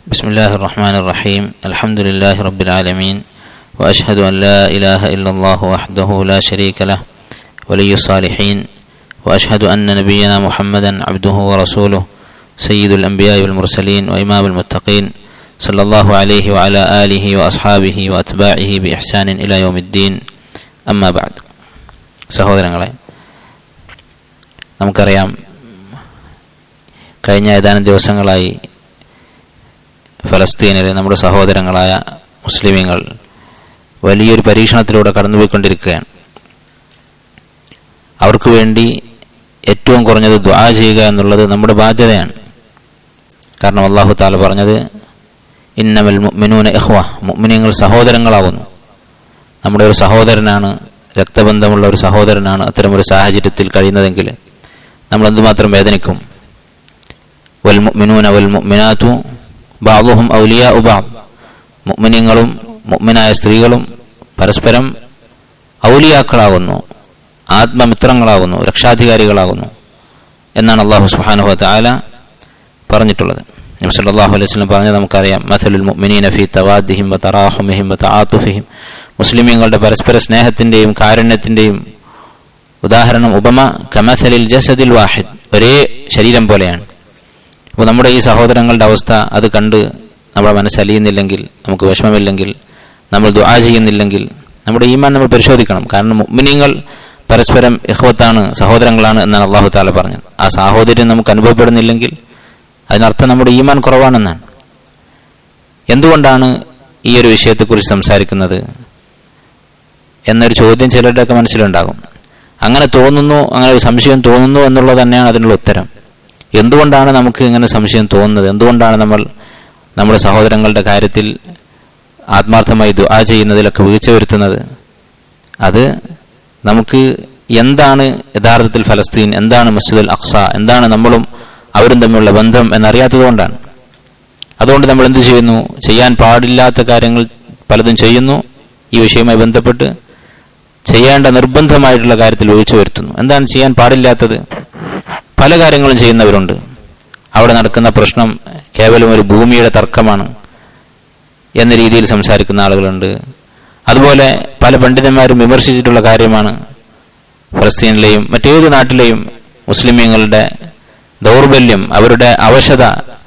بسم الله الرحمن الرحيم الحمد لله رب العالمين واشهد ان لا اله الا الله وحده لا شريك له ولي الصالحين واشهد ان نبينا محمدا عبده ورسوله سيد الانبياء والمرسلين وامام المتقين صلى الله عليه وعلى اله واصحابه واتباعه باحسان الى يوم الدين اما بعد സഹോദരങ്ങളെ നമുക്കറിയാം കഴിഞ്ഞ ഏതാനും ദിവസങ്ങളായി ഫലസ്തീനിലെ നമ്മുടെ സഹോദരങ്ങളായ മുസ്ലിമീങ്ങൾ വലിയൊരു പരീക്ഷണത്തിലൂടെ കടന്നുപോയിക്കൊണ്ടിരിക്കുകയാണ് അവർക്ക് വേണ്ടി ഏറ്റവും കുറഞ്ഞത് ദ്വാ ചെയ്യുക എന്നുള്ളത് നമ്മുടെ ബാധ്യതയാണ് കാരണം അള്ളാഹു താല പറഞ്ഞത് ഇന്നമൽ മുഅ്മിനൂന ഇഖ്വ മുഅ്മിനീങ്ങൾ സഹോദരങ്ങളാവുന്നു നമ്മുടെ ഒരു സഹോദരനാണ് രക്തബന്ധമുള്ള ഒരു സഹോദരനാണ് അത്തരമൊരു സാഹചര്യത്തിൽ കഴിയുന്നതെങ്കിൽ നമ്മൾ എന്തുമാത്രം വേദനിക്കും വൽ മുഅ്മിനൂന വൽ മുഅ്മിനാത്തു ബാദുഹും ഔലിയ ഉബാദ് മുഅ്മിനീങ്ങളും മുഅ്മിനായ സ്ത്രീകളും പരസ്പരം ഔലിയാക്കളാകുന്നു ആത്മമിത്രങ്ങളാകുന്നു രക്ഷാധികാരികളാകുന്നു എന്നാണ് അള്ളാഹു സുബ്ഹാനഹു തആല പറഞ്ഞിട്ടുള്ളത് നബി സല്ലല്ലാഹു അലൈഹി വസല്ലം പറഞ്ഞത് നമുക്കറിയാം മസലുൽ മുഅ്മിനീന ഫീ തവാദ്ദിഹിം വ തറാഹുമിഹിം വ തആതുഫിഹിം മുസ്ലിമീങ്ങളുടെ പരസ്പര സ്നേഹത്തിന്റെയും കാരുണ്യത്തിന്റെയും ഉദാഹരണം ഉപമ കമസലിൽ ജസദിൽ വാഹിദ് ഒരേ ശരീരം പോലെയാണ് അപ്പോൾ നമ്മുടെ ഈ സഹോദരങ്ങളുടെ അവസ്ഥ അത് കണ്ട് നമ്മുടെ മനസ്സലിയുന്നില്ലെങ്കിൽ നമുക്ക് വിഷമമില്ലെങ്കിൽ നമ്മൾ ദുആ ചെയ്യുന്നില്ലെങ്കിൽ നമ്മുടെ ഈമാൻ നമ്മൾ പരിശോധിക്കണം കാരണം മുഅ്മിനീങ്ങൾ പരസ്പരം ഇഹ്വത്താണ് സഹോദരങ്ങളാണ് എന്നാണ് അള്ളാഹു താല പറഞ്ഞത് ആ സാഹോദര്യം നമുക്ക് അനുഭവപ്പെടുന്നില്ലെങ്കിൽ അതിനർത്ഥം നമ്മുടെ ഈമാൻ കുറവാണെന്നാണ് എന്തുകൊണ്ടാണ് ഈ ഒരു വിഷയത്തെക്കുറിച്ച് സംസാരിക്കുന്നത് എന്നൊരു ചോദ്യം ചിലരുടെയൊക്കെ മനസ്സിലുണ്ടാകും അങ്ങനെ തോന്നുന്നു അങ്ങനെ ഒരു സംശയം തോന്നുന്നു എന്നുള്ളത് തന്നെയാണ് അതിനുള്ള ഉത്തരം എന്തുകൊണ്ടാണ് നമുക്ക് ഇങ്ങനെ സംശയം തോന്നുന്നത് എന്തുകൊണ്ടാണ് നമ്മൾ നമ്മുടെ സഹോദരങ്ങളുടെ കാര്യത്തിൽ ആത്മാർത്ഥമായി ദുആ ചെയ്യുന്നതിലൊക്കെ വീഴ്ച വരുത്തുന്നത് അത് നമുക്ക് എന്താണ് യഥാർത്ഥത്തിൽ ഫലസ്തീൻ എന്താണ് മസ്ജിദുൽ അക്സ എന്താണ് നമ്മളും അവരും തമ്മിലുള്ള ബന്ധം എന്നറിയാത്തതുകൊണ്ടാണ് അതുകൊണ്ട് നമ്മൾ എന്ത് ചെയ്യുന്നു ചെയ്യാൻ പാടില്ലാത്ത കാര്യങ്ങൾ പലതും ചെയ്യുന്നു ഈ വിഷയവുമായി ബന്ധപ്പെട്ട് ചെയ്യേണ്ട നിർബന്ധമായിട്ടുള്ള കാര്യത്തിൽ വീഴ്ച വരുത്തുന്നു എന്താണ് ചെയ്യാൻ പാടില്ലാത്തത് പല കാര്യങ്ങളും ചെയ്യുന്നവരുണ്ട് അവിടെ നടക്കുന്ന പ്രശ്നം കേവലം ഒരു ഭൂമിയുടെ തർക്കമാണ് എന്ന രീതിയിൽ സംസാരിക്കുന്ന ആളുകളുണ്ട് അതുപോലെ പല പണ്ഡിതന്മാരും വിമർശിച്ചിട്ടുള്ള കാര്യമാണ് ഫലസ്തീനിലെയും മറ്റേത് നാട്ടിലെയും മുസ്ലിമീങ്ങളുടെ ദൗർബല്യം അവരുടെ അവശത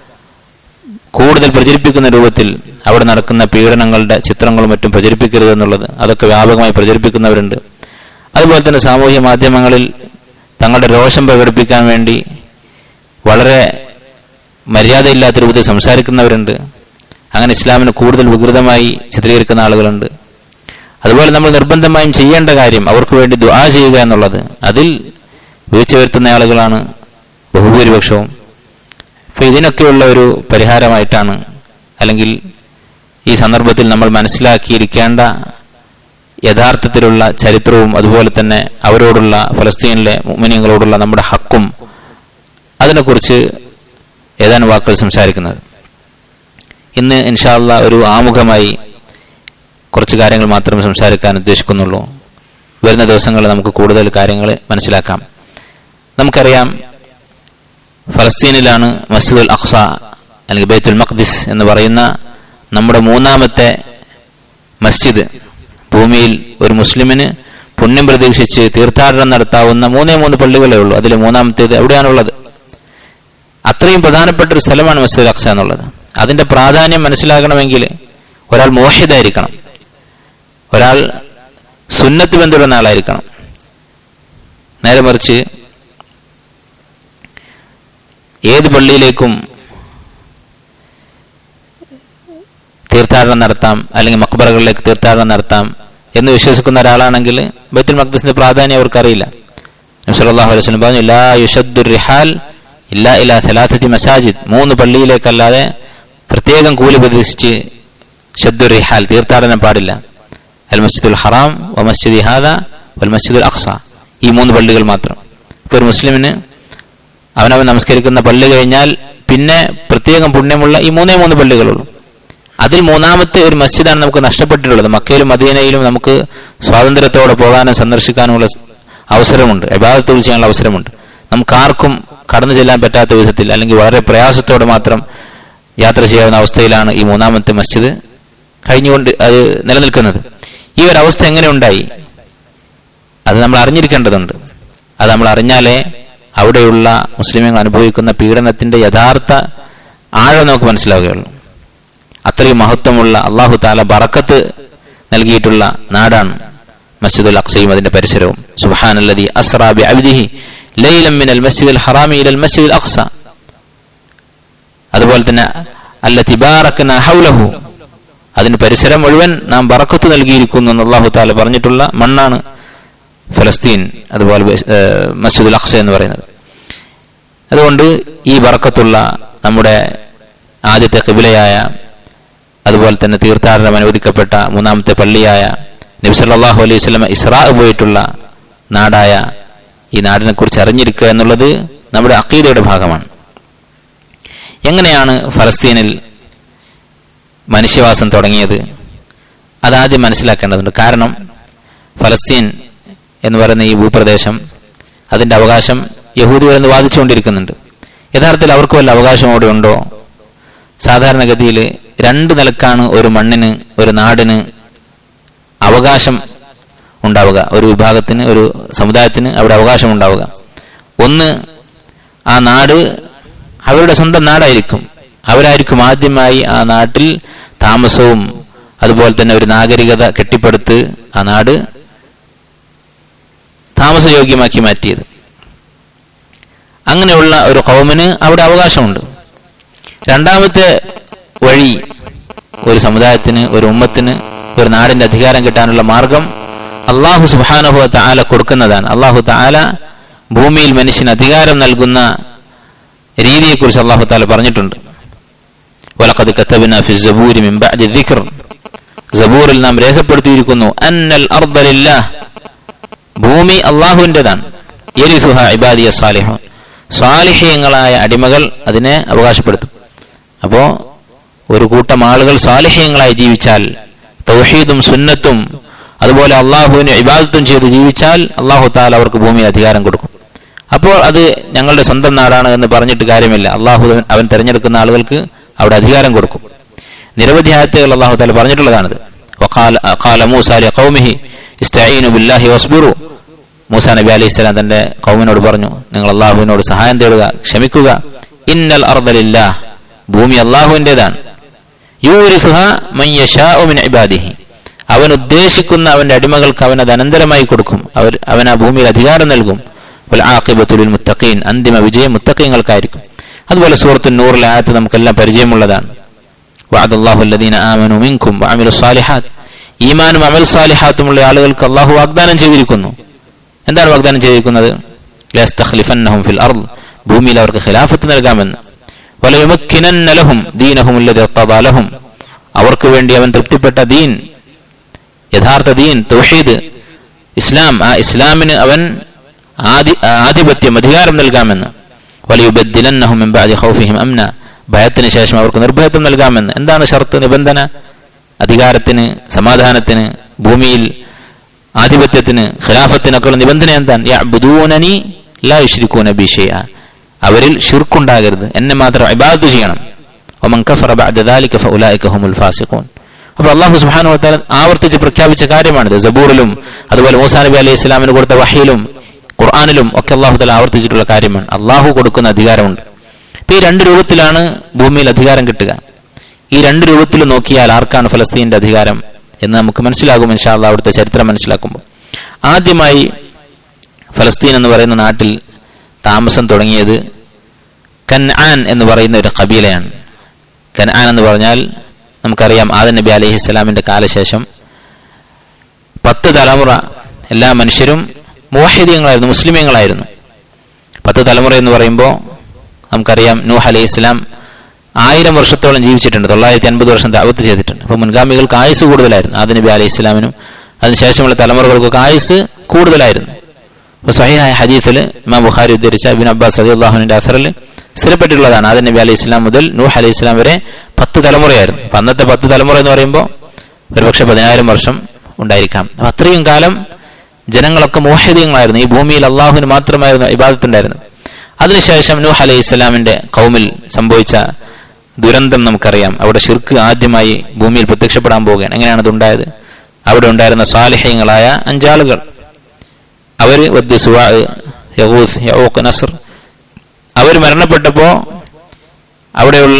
കൂടുതൽ പ്രചരിപ്പിക്കുന്ന രൂപത്തിൽ അവിടെ നടക്കുന്ന പീഡനങ്ങളുടെ ചിത്രങ്ങളും മറ്റും പ്രചരിപ്പിക്കരുത് എന്നുള്ളത് അതൊക്കെ വ്യാപകമായി പ്രചരിപ്പിക്കുന്നവരുണ്ട് അതുപോലെ തന്നെ സാമൂഹ്യ മാധ്യമങ്ങളിൽ തങ്ങളുടെ രോഷം പ്രകടിപ്പിക്കാൻ വേണ്ടി വളരെ മര്യാദയില്ലാത്ത രൂപത്തിൽ സംസാരിക്കുന്നവരുണ്ട് അങ്ങനെ ഇസ്ലാമിനെ കൂടുതൽ വികൃതമായി ചിത്രീകരിക്കുന്ന ആളുകളുണ്ട് അതുപോലെ നമ്മൾ നിർബന്ധമായും ചെയ്യേണ്ട കാര്യം അവർക്ക് വേണ്ടി ദുആ ചെയ്യുക എന്നുള്ളത് അതിൽ വീഴ്ച വരുത്തുന്ന ആളുകളാണ് ബഹുഭൂരിപക്ഷവും അപ്പൊ ഇതിനൊക്കെയുള്ള ഒരു പരിഹാരമായിട്ടാണ് അല്ലെങ്കിൽ ഈ സന്ദർഭത്തിൽ നമ്മൾ മനസ്സിലാക്കിയിരിക്കേണ്ട യഥാർത്ഥത്തിലുള്ള ചരിത്രവും അതുപോലെ തന്നെ അവരോടുള്ള ഫലസ്തീനിലെ മുമിനിയങ്ങളോടുള്ള നമ്മുടെ ഹക്കും അതിനെക്കുറിച്ച് ഏതാനും വാക്കുകൾ സംസാരിക്കുന്നത് ഇന്ന് ഇൻഷാല്ല ഒരു ആമുഖമായി കുറച്ച് കാര്യങ്ങൾ മാത്രമേ സംസാരിക്കാൻ ഉദ്ദേശിക്കുന്നുള്ളൂ വരുന്ന ദിവസങ്ങളിൽ നമുക്ക് കൂടുതൽ കാര്യങ്ങൾ മനസ്സിലാക്കാം നമുക്കറിയാം ഫലസ്തീനിലാണ് മസ്ജിദുൽ അഖ്സ അല്ലെങ്കിൽ ബൈത്തുൽ മഖ്ദിസ് എന്ന് പറയുന്ന നമ്മുടെ മൂന്നാമത്തെ മസ്ജിദ് ഭൂമിയിൽ ഒരു മുസ്ലിമിന് പുണ്യം പ്രതീക്ഷിച്ച് തീർത്ഥാടനം നടത്താവുന്ന മൂന്നേ മൂന്ന് പള്ളികളേ ഉള്ളൂ അതിൽ മൂന്നാമത്തേത് എവിടെയാണുള്ളത് അത്രയും പ്രധാനപ്പെട്ട ഒരു സ്ഥലമാണ് മസ്ജിദ് അഖ്സ എന്നുള്ളത് അതിന്റെ പ്രാധാന്യം മനസ്സിലാക്കണമെങ്കിൽ ഒരാൾ മോഹിതായിരിക്കണം ഒരാൾ സുന്നത്ത് ബന്ധുള്ള ആളായിരിക്കണം നേരെ മറിച്ച് ഏത് പള്ളിയിലേക്കും തീർത്ഥാടനം നടത്താം അല്ലെങ്കിൽ മക്ബറകളിലേക്ക് തീർത്ഥാടനം നടത്താം എന്ന് വിശ്വസിക്കുന്ന ഒരാളാണെങ്കിൽ ബൈത്തുൽ മഖ്ദസിന്റെ പ്രാധാന്യം അവർക്കറിയില്ല നബ്സല്ലാഹു അലൈഹി വസല്ലം പറഞ്ഞു ലാ യുഷദ്ദുർ റിഹാൽ ഇല്ല ഇല്ല സലാസത്തി മസാജിദ് മൂന്ന് പള്ളിയിലേക്കല്ലാതെ പ്രത്യേകം കൂലി പ്രതീക്ഷിച്ച് ഷദ്ദുർ റിഹാൽ തീർത്ഥാടനം പാടില്ല അൽ മസ്ജിദുൽ ഹറാം വ മസ്ജിദ് ഹാദ വൽ മസ്ജിദുൽ അഖ്സ ഈ മൂന്ന് പള്ളികൾ മാത്രം ഇപ്പോൾ ഒരു മുസ്ലിമിന് അവനവൻ നമസ്കരിക്കുന്ന പള്ളി കഴിഞ്ഞാൽ പിന്നെ പ്രത്യേകം പുണ്യമുള്ള ഈ മൂന്നേ മൂന്ന് പള്ളികളുള്ളൂ അതിൽ മൂന്നാമത്തെ ഒരു മസ്ജിദാണ് നമുക്ക് നഷ്ടപ്പെട്ടിട്ടുള്ളത് മക്കയിലും മദീനയിലും നമുക്ക് സ്വാതന്ത്ര്യത്തോടെ പോകാനും സന്ദർശിക്കാനുമുള്ള അവസരമുണ്ട് യഥാർത്ഥത്തിൽ ചെയ്യാനുള്ള അവസരമുണ്ട് നമുക്ക് ആർക്കും കടന്നു ചെല്ലാൻ പറ്റാത്ത വിധത്തിൽ അല്ലെങ്കിൽ വളരെ പ്രയാസത്തോടെ മാത്രം യാത്ര ചെയ്യാവുന്ന അവസ്ഥയിലാണ് ഈ മൂന്നാമത്തെ മസ്ജിദ് കഴിഞ്ഞുകൊണ്ട് അത് നിലനിൽക്കുന്നത് ഈ ഒരു അവസ്ഥ എങ്ങനെ ഉണ്ടായി അത് നമ്മൾ അറിഞ്ഞിരിക്കേണ്ടതുണ്ട് അത് നമ്മൾ അറിഞ്ഞാലേ അവിടെയുള്ള മുസ്ലിമുകൾ അനുഭവിക്കുന്ന പീഡനത്തിന്റെ യഥാർത്ഥ ആഴം നമുക്ക് മനസ്സിലാവുകയുള്ളൂ അത്രയും മഹത്വമുള്ള അള്ളാഹു താല ബറക്കത്ത് നൽകിയിട്ടുള്ള നാടാണ് മസ്ജിദുൽ അക്സയും അതിന്റെ പരിസരവും സുബാനല്ലതി അസ്റാബി അബ്ദിഹി ലൈലം മിനൽ മസ്ജിദുൽ ഹറാമി ഇലൽ മസ്ജിദുൽ അക്സ അതുപോലെ തന്നെ അല്ല തിബാറക്കന ഹൗലഹു അതിന് പരിസരം മുഴുവൻ നാം ബറക്കത്ത് നൽകിയിരിക്കുന്നു എന്ന് അള്ളാഹു താല പറഞ്ഞിട്ടുള്ള മണ്ണാണ് ഫലസ്തീൻ അതുപോലെ ഏഹ്, മസ്ജിദുൽ അക്സ എന്ന് പറയുന്നത് അതുകൊണ്ട് ഈ ബറക്കത്തുള്ള നമ്മുടെ ആദ്യത്തെ കിബിലയായ അതുപോലെ തന്നെ തീർത്ഥാടനം അനുവദിക്കപ്പെട്ട മൂന്നാമത്തെ പള്ളിയായ നബി സല്ലല്ലാഹു അലൈഹി വസല്ലം ഇസ്രാ പോയിട്ടുള്ള നാടായ ഈ നാടിനെ കുറിച്ച് അറിഞ്ഞിരിക്കുക എന്നുള്ളത് നമ്മുടെ അക്കീദയുടെ ഭാഗമാണ് എങ്ങനെയാണ് ഫലസ്തീനിൽ മനുഷ്യവാസം തുടങ്ങിയത് അതാദ്യം മനസ്സിലാക്കേണ്ടതുണ്ട് കാരണം ഫലസ്തീൻ എന്ന് പറയുന്ന ഈ ഭൂപ്രദേശം അതിന്റെ അവകാശം യഹൂദികൾ എന്ന് വാദിച്ചുകൊണ്ടിരിക്കുന്നുണ്ട് യഥാർത്ഥത്തിൽ അവർക്ക് വല്ല അവകാശം അവിടെ ഉണ്ടോ സാധാരണഗതിയിൽ രണ്ട് നിലക്കാണ് ഒരു മണ്ണിന് ഒരു നാടിന് അവകാശം ഉണ്ടാവുക ഒരു വിഭാഗത്തിന് ഒരു സമുദായത്തിന് അവിടെ അവകാശം ഉണ്ടാവുക ഒന്ന് ആ നാട് അവരുടെ സ്വന്തം നാടായിരിക്കും അവരായിരിക്കും ആദ്യമായി ആ നാട്ടിൽ താമസവും അതുപോലെ തന്നെ ഒരു നാഗരികത കെട്ടിപ്പടുത്ത് ആ നാട് താമസയോഗ്യമാക്കി മാറ്റിയത് അങ്ങനെയുള്ള ഒരു കൗമിന് അവിടെ അവകാശമുണ്ട് രണ്ടാമത്തെ വഴി ഒരു സമുദായത്തിന് ഒരു ഉമ്മത്തിന് ഒരു നാടിന്റെ അധികാരം കിട്ടാനുള്ള മാർഗം അള്ളാഹു സുബാനഹു താല കൊടുക്കുന്നതാണ് അള്ളാഹു താല ഭൂമിയിൽ മനുഷ്യന് അധികാരം നൽകുന്ന രീതിയെക്കുറിച്ച് അള്ളാഹു താല പറഞ്ഞിട്ടുണ്ട് വലഖദ് കത്തബിന ഫി സബൂരി മിൻ ബഅദി ദിക്ർ സബൂറിൽ നാം രേഖപ്പെടുത്തിയിരിക്കുന്നു അന്നൽ അർദ ലില്ലാഹ് ഭൂമി അള്ളാഹുവിൻ്റെതാണ് യരിസുഹ ഇബാദിയ സാലിഹൂൻ സ്വാലിഹ്യങ്ങളായ അടിമകൾ അതിനെ അവകാശപ്പെടുത്തും അപ്പോ ഒരു കൂട്ടം ആളുകൾ സ്വാലിഹ്യങ്ങളായി ജീവിച്ചാൽ തൗഹീദും സുന്നത്തും അതുപോലെ അള്ളാഹുവിന് ഇബാദത്തും ചെയ്ത് ജീവിച്ചാൽ അള്ളാഹു താല അവർക്ക് ഭൂമിയിൽ അധികാരം കൊടുക്കും അപ്പോൾ അത് ഞങ്ങളുടെ സ്വന്തം നാടാണ് എന്ന് പറഞ്ഞിട്ട് കാര്യമില്ല അള്ളാഹു അവൻ തിരഞ്ഞെടുക്കുന്ന ആളുകൾക്ക് അവിടെ അധികാരം കൊടുക്കും നിരവധി ആയത്തുകൾ അള്ളാഹു താല പറഞ്ഞിട്ടുള്ളതാണിത് വഖാല- ഖാല മൂസ ലിഖൗമിഹി ഇസ്തഈനു ബില്ലാഹി വസ്ബിറു മൂസ നബി അലൈഹി സ്വലാം തന്റെ കൗമിനോട് പറഞ്ഞു നിങ്ങൾ അള്ളാഹുവിനോട് സഹായം തേടുക ക്ഷമിക്കുക ഇന്നൽ അർദലില്ലാ ഭൂമി അള്ളാഹുവിൻ്റെതാണ് യൂരിസുഹ മൻ യശാഉ മിൻ ഇബാദിഹി അവൻ ഉദ്ദേശിക്കുന്ന അവന്റെ അടിമകൾക്ക് അവൻ അത് അനന്തരമായി കൊടുക്കും അവർ അവൻ ആ ഭൂമിയിൽ അധികാരം നൽകും വൽ ആഖിബത്തുലിൽ മുത്തഖീൻ അന്തിമ വിജയം മുത്തഖീങ്ങൾക്കായിരിക്കും അതുപോലെ സൂറത്തു നൂറിലെ ആയത്ത് നമുക്കെല്ലാം പരിചയമുള്ളതാണ് വഅദല്ലാഹു അല്ലദീന ആമനു മിൻകും വഅമിലു സാലിഹാത്ത് ഈമാനും അമൽ സാലിഹാത്തുമുള്ള ആളുകൾക്ക് അള്ളാഹു വാഗ്ദാനം ചെയ്തിരിക്കുന്നു എന്താണ് വാഗ്ദാനം ചെയ്തിരിക്കുന്നത് ലയസ്തഖ്ലിഫന്നഹും ഫിൽ അർദ് ഭൂമിയിൽ അവർക്ക് ഖിലാഫത്ത് നൽകാമെന്ന് വലയുമക്കിനന്ന ലഹും ദീനഹും അല്ലദീ ഇർത്തദാ ലഹും അവർക്ക് വേണ്ടി അവൻ തൃപ്തിപ്പെട്ട ദീൻ യഥാർത്ഥ ദീൻ തൗഹീദ് ഇസ്ലാം ആ ഇസ്ലാമിന് അവൻ ആദി ആധിപത്യം അധികാരം നൽകാമെന്ന് വലിയുബദ്ദിലന്നഹും മിൻ ബഅദി ഖൗഫിഹിം അംന ഭയത്തിന് ശേഷം അവർക്ക് നിർഭയത്വം നൽകാമെന്ന് എന്താണ് ഷർത്ത് നിബന്ധന അധികാരത്തിന് സമാധാനത്തിന് ഭൂമിയിൽ ആധിപത്യത്തിന് ഖിലാഫത്തിനൊക്കെയുള്ള നിബന്ധന എന്താണ് യഅ്ബുദൂനനി ലാ യുശ്രികൂന ബി ഷൈഅ അവരിൽ ഷിർക്കുണ്ടാകരുത് എന്നെ മാത്രം ഇബാദത്ത് ചെയ്യണം ഒമൻ കഫറ ബഅദ ദാലിക ഫഉലൈക ഹുമുൽ ഫാസിഖൂൻ അപ്പോൾ അള്ളാഹു സുബ്ഹാനഹു വതആല ആവർത്തിച്ച് പ്രഖ്യാപിച്ച കാര്യമാണിത് സബൂറിലും അതുപോലെ മൂസാ നബി അലൈഹി ഇസ്ലാമിന് കൊടുത്ത വഹയിലും ഖുർആാനിലും ഒക്കെ അള്ളാഹു തല ആവർത്തിച്ചിട്ടുള്ള കാര്യമാണ് അള്ളാഹു കൊടുക്കുന്ന അധികാരമുണ്ട് ഇപ്പൊ ഈ രണ്ട് രൂപത്തിലാണ് ഭൂമിയിൽ അധികാരം കിട്ടുക ഈ രണ്ട് രൂപത്തിൽ നോക്കിയാൽ ആർക്കാണ് ഫലസ്തീന്റെ അധികാരം എന്ന് നമുക്ക് മനസ്സിലാകും ഇൻഷാല്ല അവിടുത്തെ ചരിത്രം മനസ്സിലാക്കുമ്പോൾ ആദ്യമായി ഫലസ്തീൻ എന്ന് പറയുന്ന നാട്ടിൽ താമസം തുടങ്ങിയത് കൻആൻ എന്ന് പറയുന്ന ഒരു കബീലയാണ് കൻആൻ എന്ന് പറഞ്ഞാൽ നമുക്കറിയാം ആദൻ നബി അലൈഹി സ്വലാമിന്റെ കാലശേഷം പത്ത് തലമുറ എല്ലാ മനുഷ്യരും മുവാഹിദീയങ്ങളായിരുന്നു മുസ്ലിമീങ്ങളായിരുന്നു പത്ത് തലമുറ എന്ന് പറയുമ്പോൾ നമുക്കറിയാം നൂഹ് അലൈഹി ഇസ്ലാം ആയിരം വർഷത്തോളം ജീവിച്ചിട്ടുണ്ട് തൊള്ളായിരത്തി അൻപത് വർഷം ദാവത്ത് ചെയ്തിട്ടുണ്ട് അപ്പോൾ മുൻഗാമികൾക്ക് ആയുസ് കൂടുതലായിരുന്നു ആദ നബി അലൈഹി ഇസ്ലാമിനും അതിനുശേഷമുള്ള തലമുറകൾക്കൊക്കെ ആയുസ് കൂടുതലായിരുന്നു അപ്പോൾ സഹിഹായ ഹദീസിൽ ഇമാം ബുഖാരി ഉദ്ധരിച്ച അബിൻ അബ്ബാസ് അലി അള്ളാഹുവിന്റെ അസറിൽ സ്ഥിരപ്പെട്ടിട്ടുള്ളതാണ് ആദ നബി അലൈഹി ഇസ്ലാം മുതൽ നൂഹ് അലൈഹി ഇസ്ലാം വരെ പത്ത് തലമുറയായിരുന്നു അപ്പം അന്നത്തെ പത്ത് തലമുറ എന്ന് പറയുമ്പോൾ ഒരുപക്ഷെ പതിനായിരം വർഷം ഉണ്ടായിരിക്കാം അപ്പം അത്രയും കാലം ജനങ്ങളൊക്കെ മോഹിതീയങ്ങളായിരുന്നു ഈ ഭൂമിയിൽ അള്ളാഹുവിന് മാത്രമായിരുന്നു ഇബാദത്തുണ്ടായിരുന്നത് അതിനുശേഷം നൂഹ് അലൈഹി ഇസ്ലാമിന്റെ കൗമിൽ സംഭവിച്ച ദുരന്തം നമുക്കറിയാം അവിടെ ഷിർക്ക് ആദ്യമായി ഭൂമിയിൽ പ്രത്യക്ഷപ്പെടാൻ പോവുകയാണ് എങ്ങനെയാണ് അതുണ്ടായത് അവിടെ ഉണ്ടായിരുന്ന സ്വാലിഹ്യങ്ങളായ അഞ്ചാളുകൾ അവര് വദ്യ സുവാ യഹൂസ് യഹൂഖ് നസർ അവർ മരണപ്പെട്ടപ്പോൾ അവിടെയുള്ള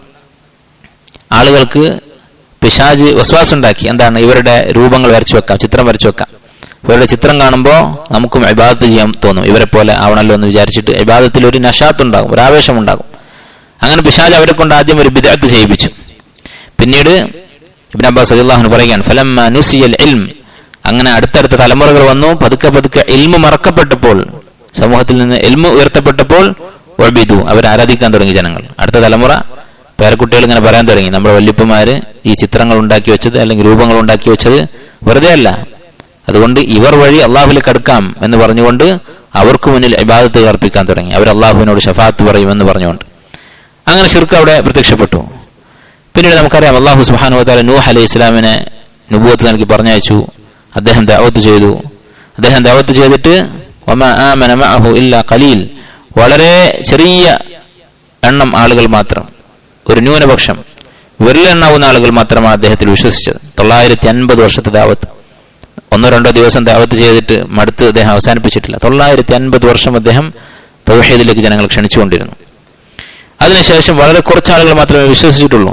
ആളുകൾക്ക് പിശാജ് വസ്വാസം ഉണ്ടാക്കി എന്താണ് ഇവരുടെ രൂപങ്ങൾ വരച്ചു വെക്കാം ചിത്രം വരച്ചു വെക്കാം ഇവരുടെ ചിത്രം കാണുമ്പോൾ നമുക്കും ഇബാദത്ത് ചെയ്യാൻ തോന്നും ഇവരെ പോലെ ആവണല്ലോ എന്ന് വിചാരിച്ചിട്ട് ഇബാദത്തിൽ ഒരു നഷാത്ത് ഉണ്ടാകും ഒരു ആവേശം ഉണ്ടാകും അങ്ങനെ പിശാജ് അവരെ കൊണ്ട് ആദ്യം ഒരു ബിദഅത്ത് ചെയ്യിപ്പിച്ചു പിന്നീട് ഇബ്ൻ അബ്ബാസ് അള്ളാഹുന് പറയുകയാണ് ഫലം നുസിയൽ ഇൽം അങ്ങനെ അടുത്തടുത്ത തലമുറകൾ വന്നു പതുക്കെ പതുക്കെ ഇൽമ് മറക്കപ്പെട്ടപ്പോൾ സമൂഹത്തിൽ നിന്ന് എൽമ് ഉയർത്തപ്പെട്ടപ്പോൾ ഒബിദു അവർ ആരാധിക്കാൻ തുടങ്ങി ജനങ്ങൾ അടുത്ത തലമുറ പേരക്കുട്ടികൾ ഇങ്ങനെ പറയാൻ തുടങ്ങി നമ്മുടെ വല്യപ്പന്മാര് ഈ ചിത്രങ്ങൾ ഉണ്ടാക്കി വെച്ചത് അല്ലെങ്കിൽ രൂപങ്ങൾ ഉണ്ടാക്കി വെച്ചത് വെറുതെ അല്ല അതുകൊണ്ട് ഇവർ വഴി അള്ളാഹുലേക്ക് അടുക്കാം എന്ന് പറഞ്ഞുകൊണ്ട് അവർക്ക് മുന്നിൽ ഇബാദത്ത് അർപ്പിക്കാൻ തുടങ്ങി അവർ അള്ളാഹുവിനോട് ഷഫാത്ത് പറയുമെന്ന് പറഞ്ഞുകൊണ്ട് അങ്ങനെ ഷിർക്ക് അവിടെ പ്രത്യക്ഷപ്പെട്ടു പിന്നീട് നമുക്കറിയാം അള്ളാഹു സുഹാനു താല നൂഹ് അലൈഹി ഇസ്ലാമിനെ നുബൂത്ത് നൽകി പറഞ്ഞയച്ചു അദ്ദേഹം ദാവത്ത് ചെയ്തു അദ്ദേഹം ദാവത്ത് ചെയ്തിട്ട് വമാ ആമന മഅഹു ഇല്ലാ ഖലീൽ വളരെ ചെറിയ എണ്ണം ആളുകൾ മാത്രം ഒരു ന്യൂനപക്ഷം വിരലെണ്ണാവുന്ന ആളുകൾ മാത്രമാണ് അദ്ദേഹത്തിൽ വിശ്വസിച്ചത് തൊള്ളായിരത്തി അൻപത് വർഷത്തെ ദാവത്ത് ഒന്നോ രണ്ടോ ദിവസം ദാവത്ത് ചെയ്തിട്ട് മടുത്ത് അദ്ദേഹം അവസാനിപ്പിച്ചിട്ടില്ല തൊള്ളായിരത്തി അൻപത് വർഷം അദ്ദേഹം തൗഹീദിലേക്ക് ജനങ്ങൾ ക്ഷണിച്ചുകൊണ്ടിരുന്നു അതിനുശേഷം വളരെ കുറച്ച് ആളുകൾ മാത്രമേ വിശ്വസിച്ചിട്ടുള്ളൂ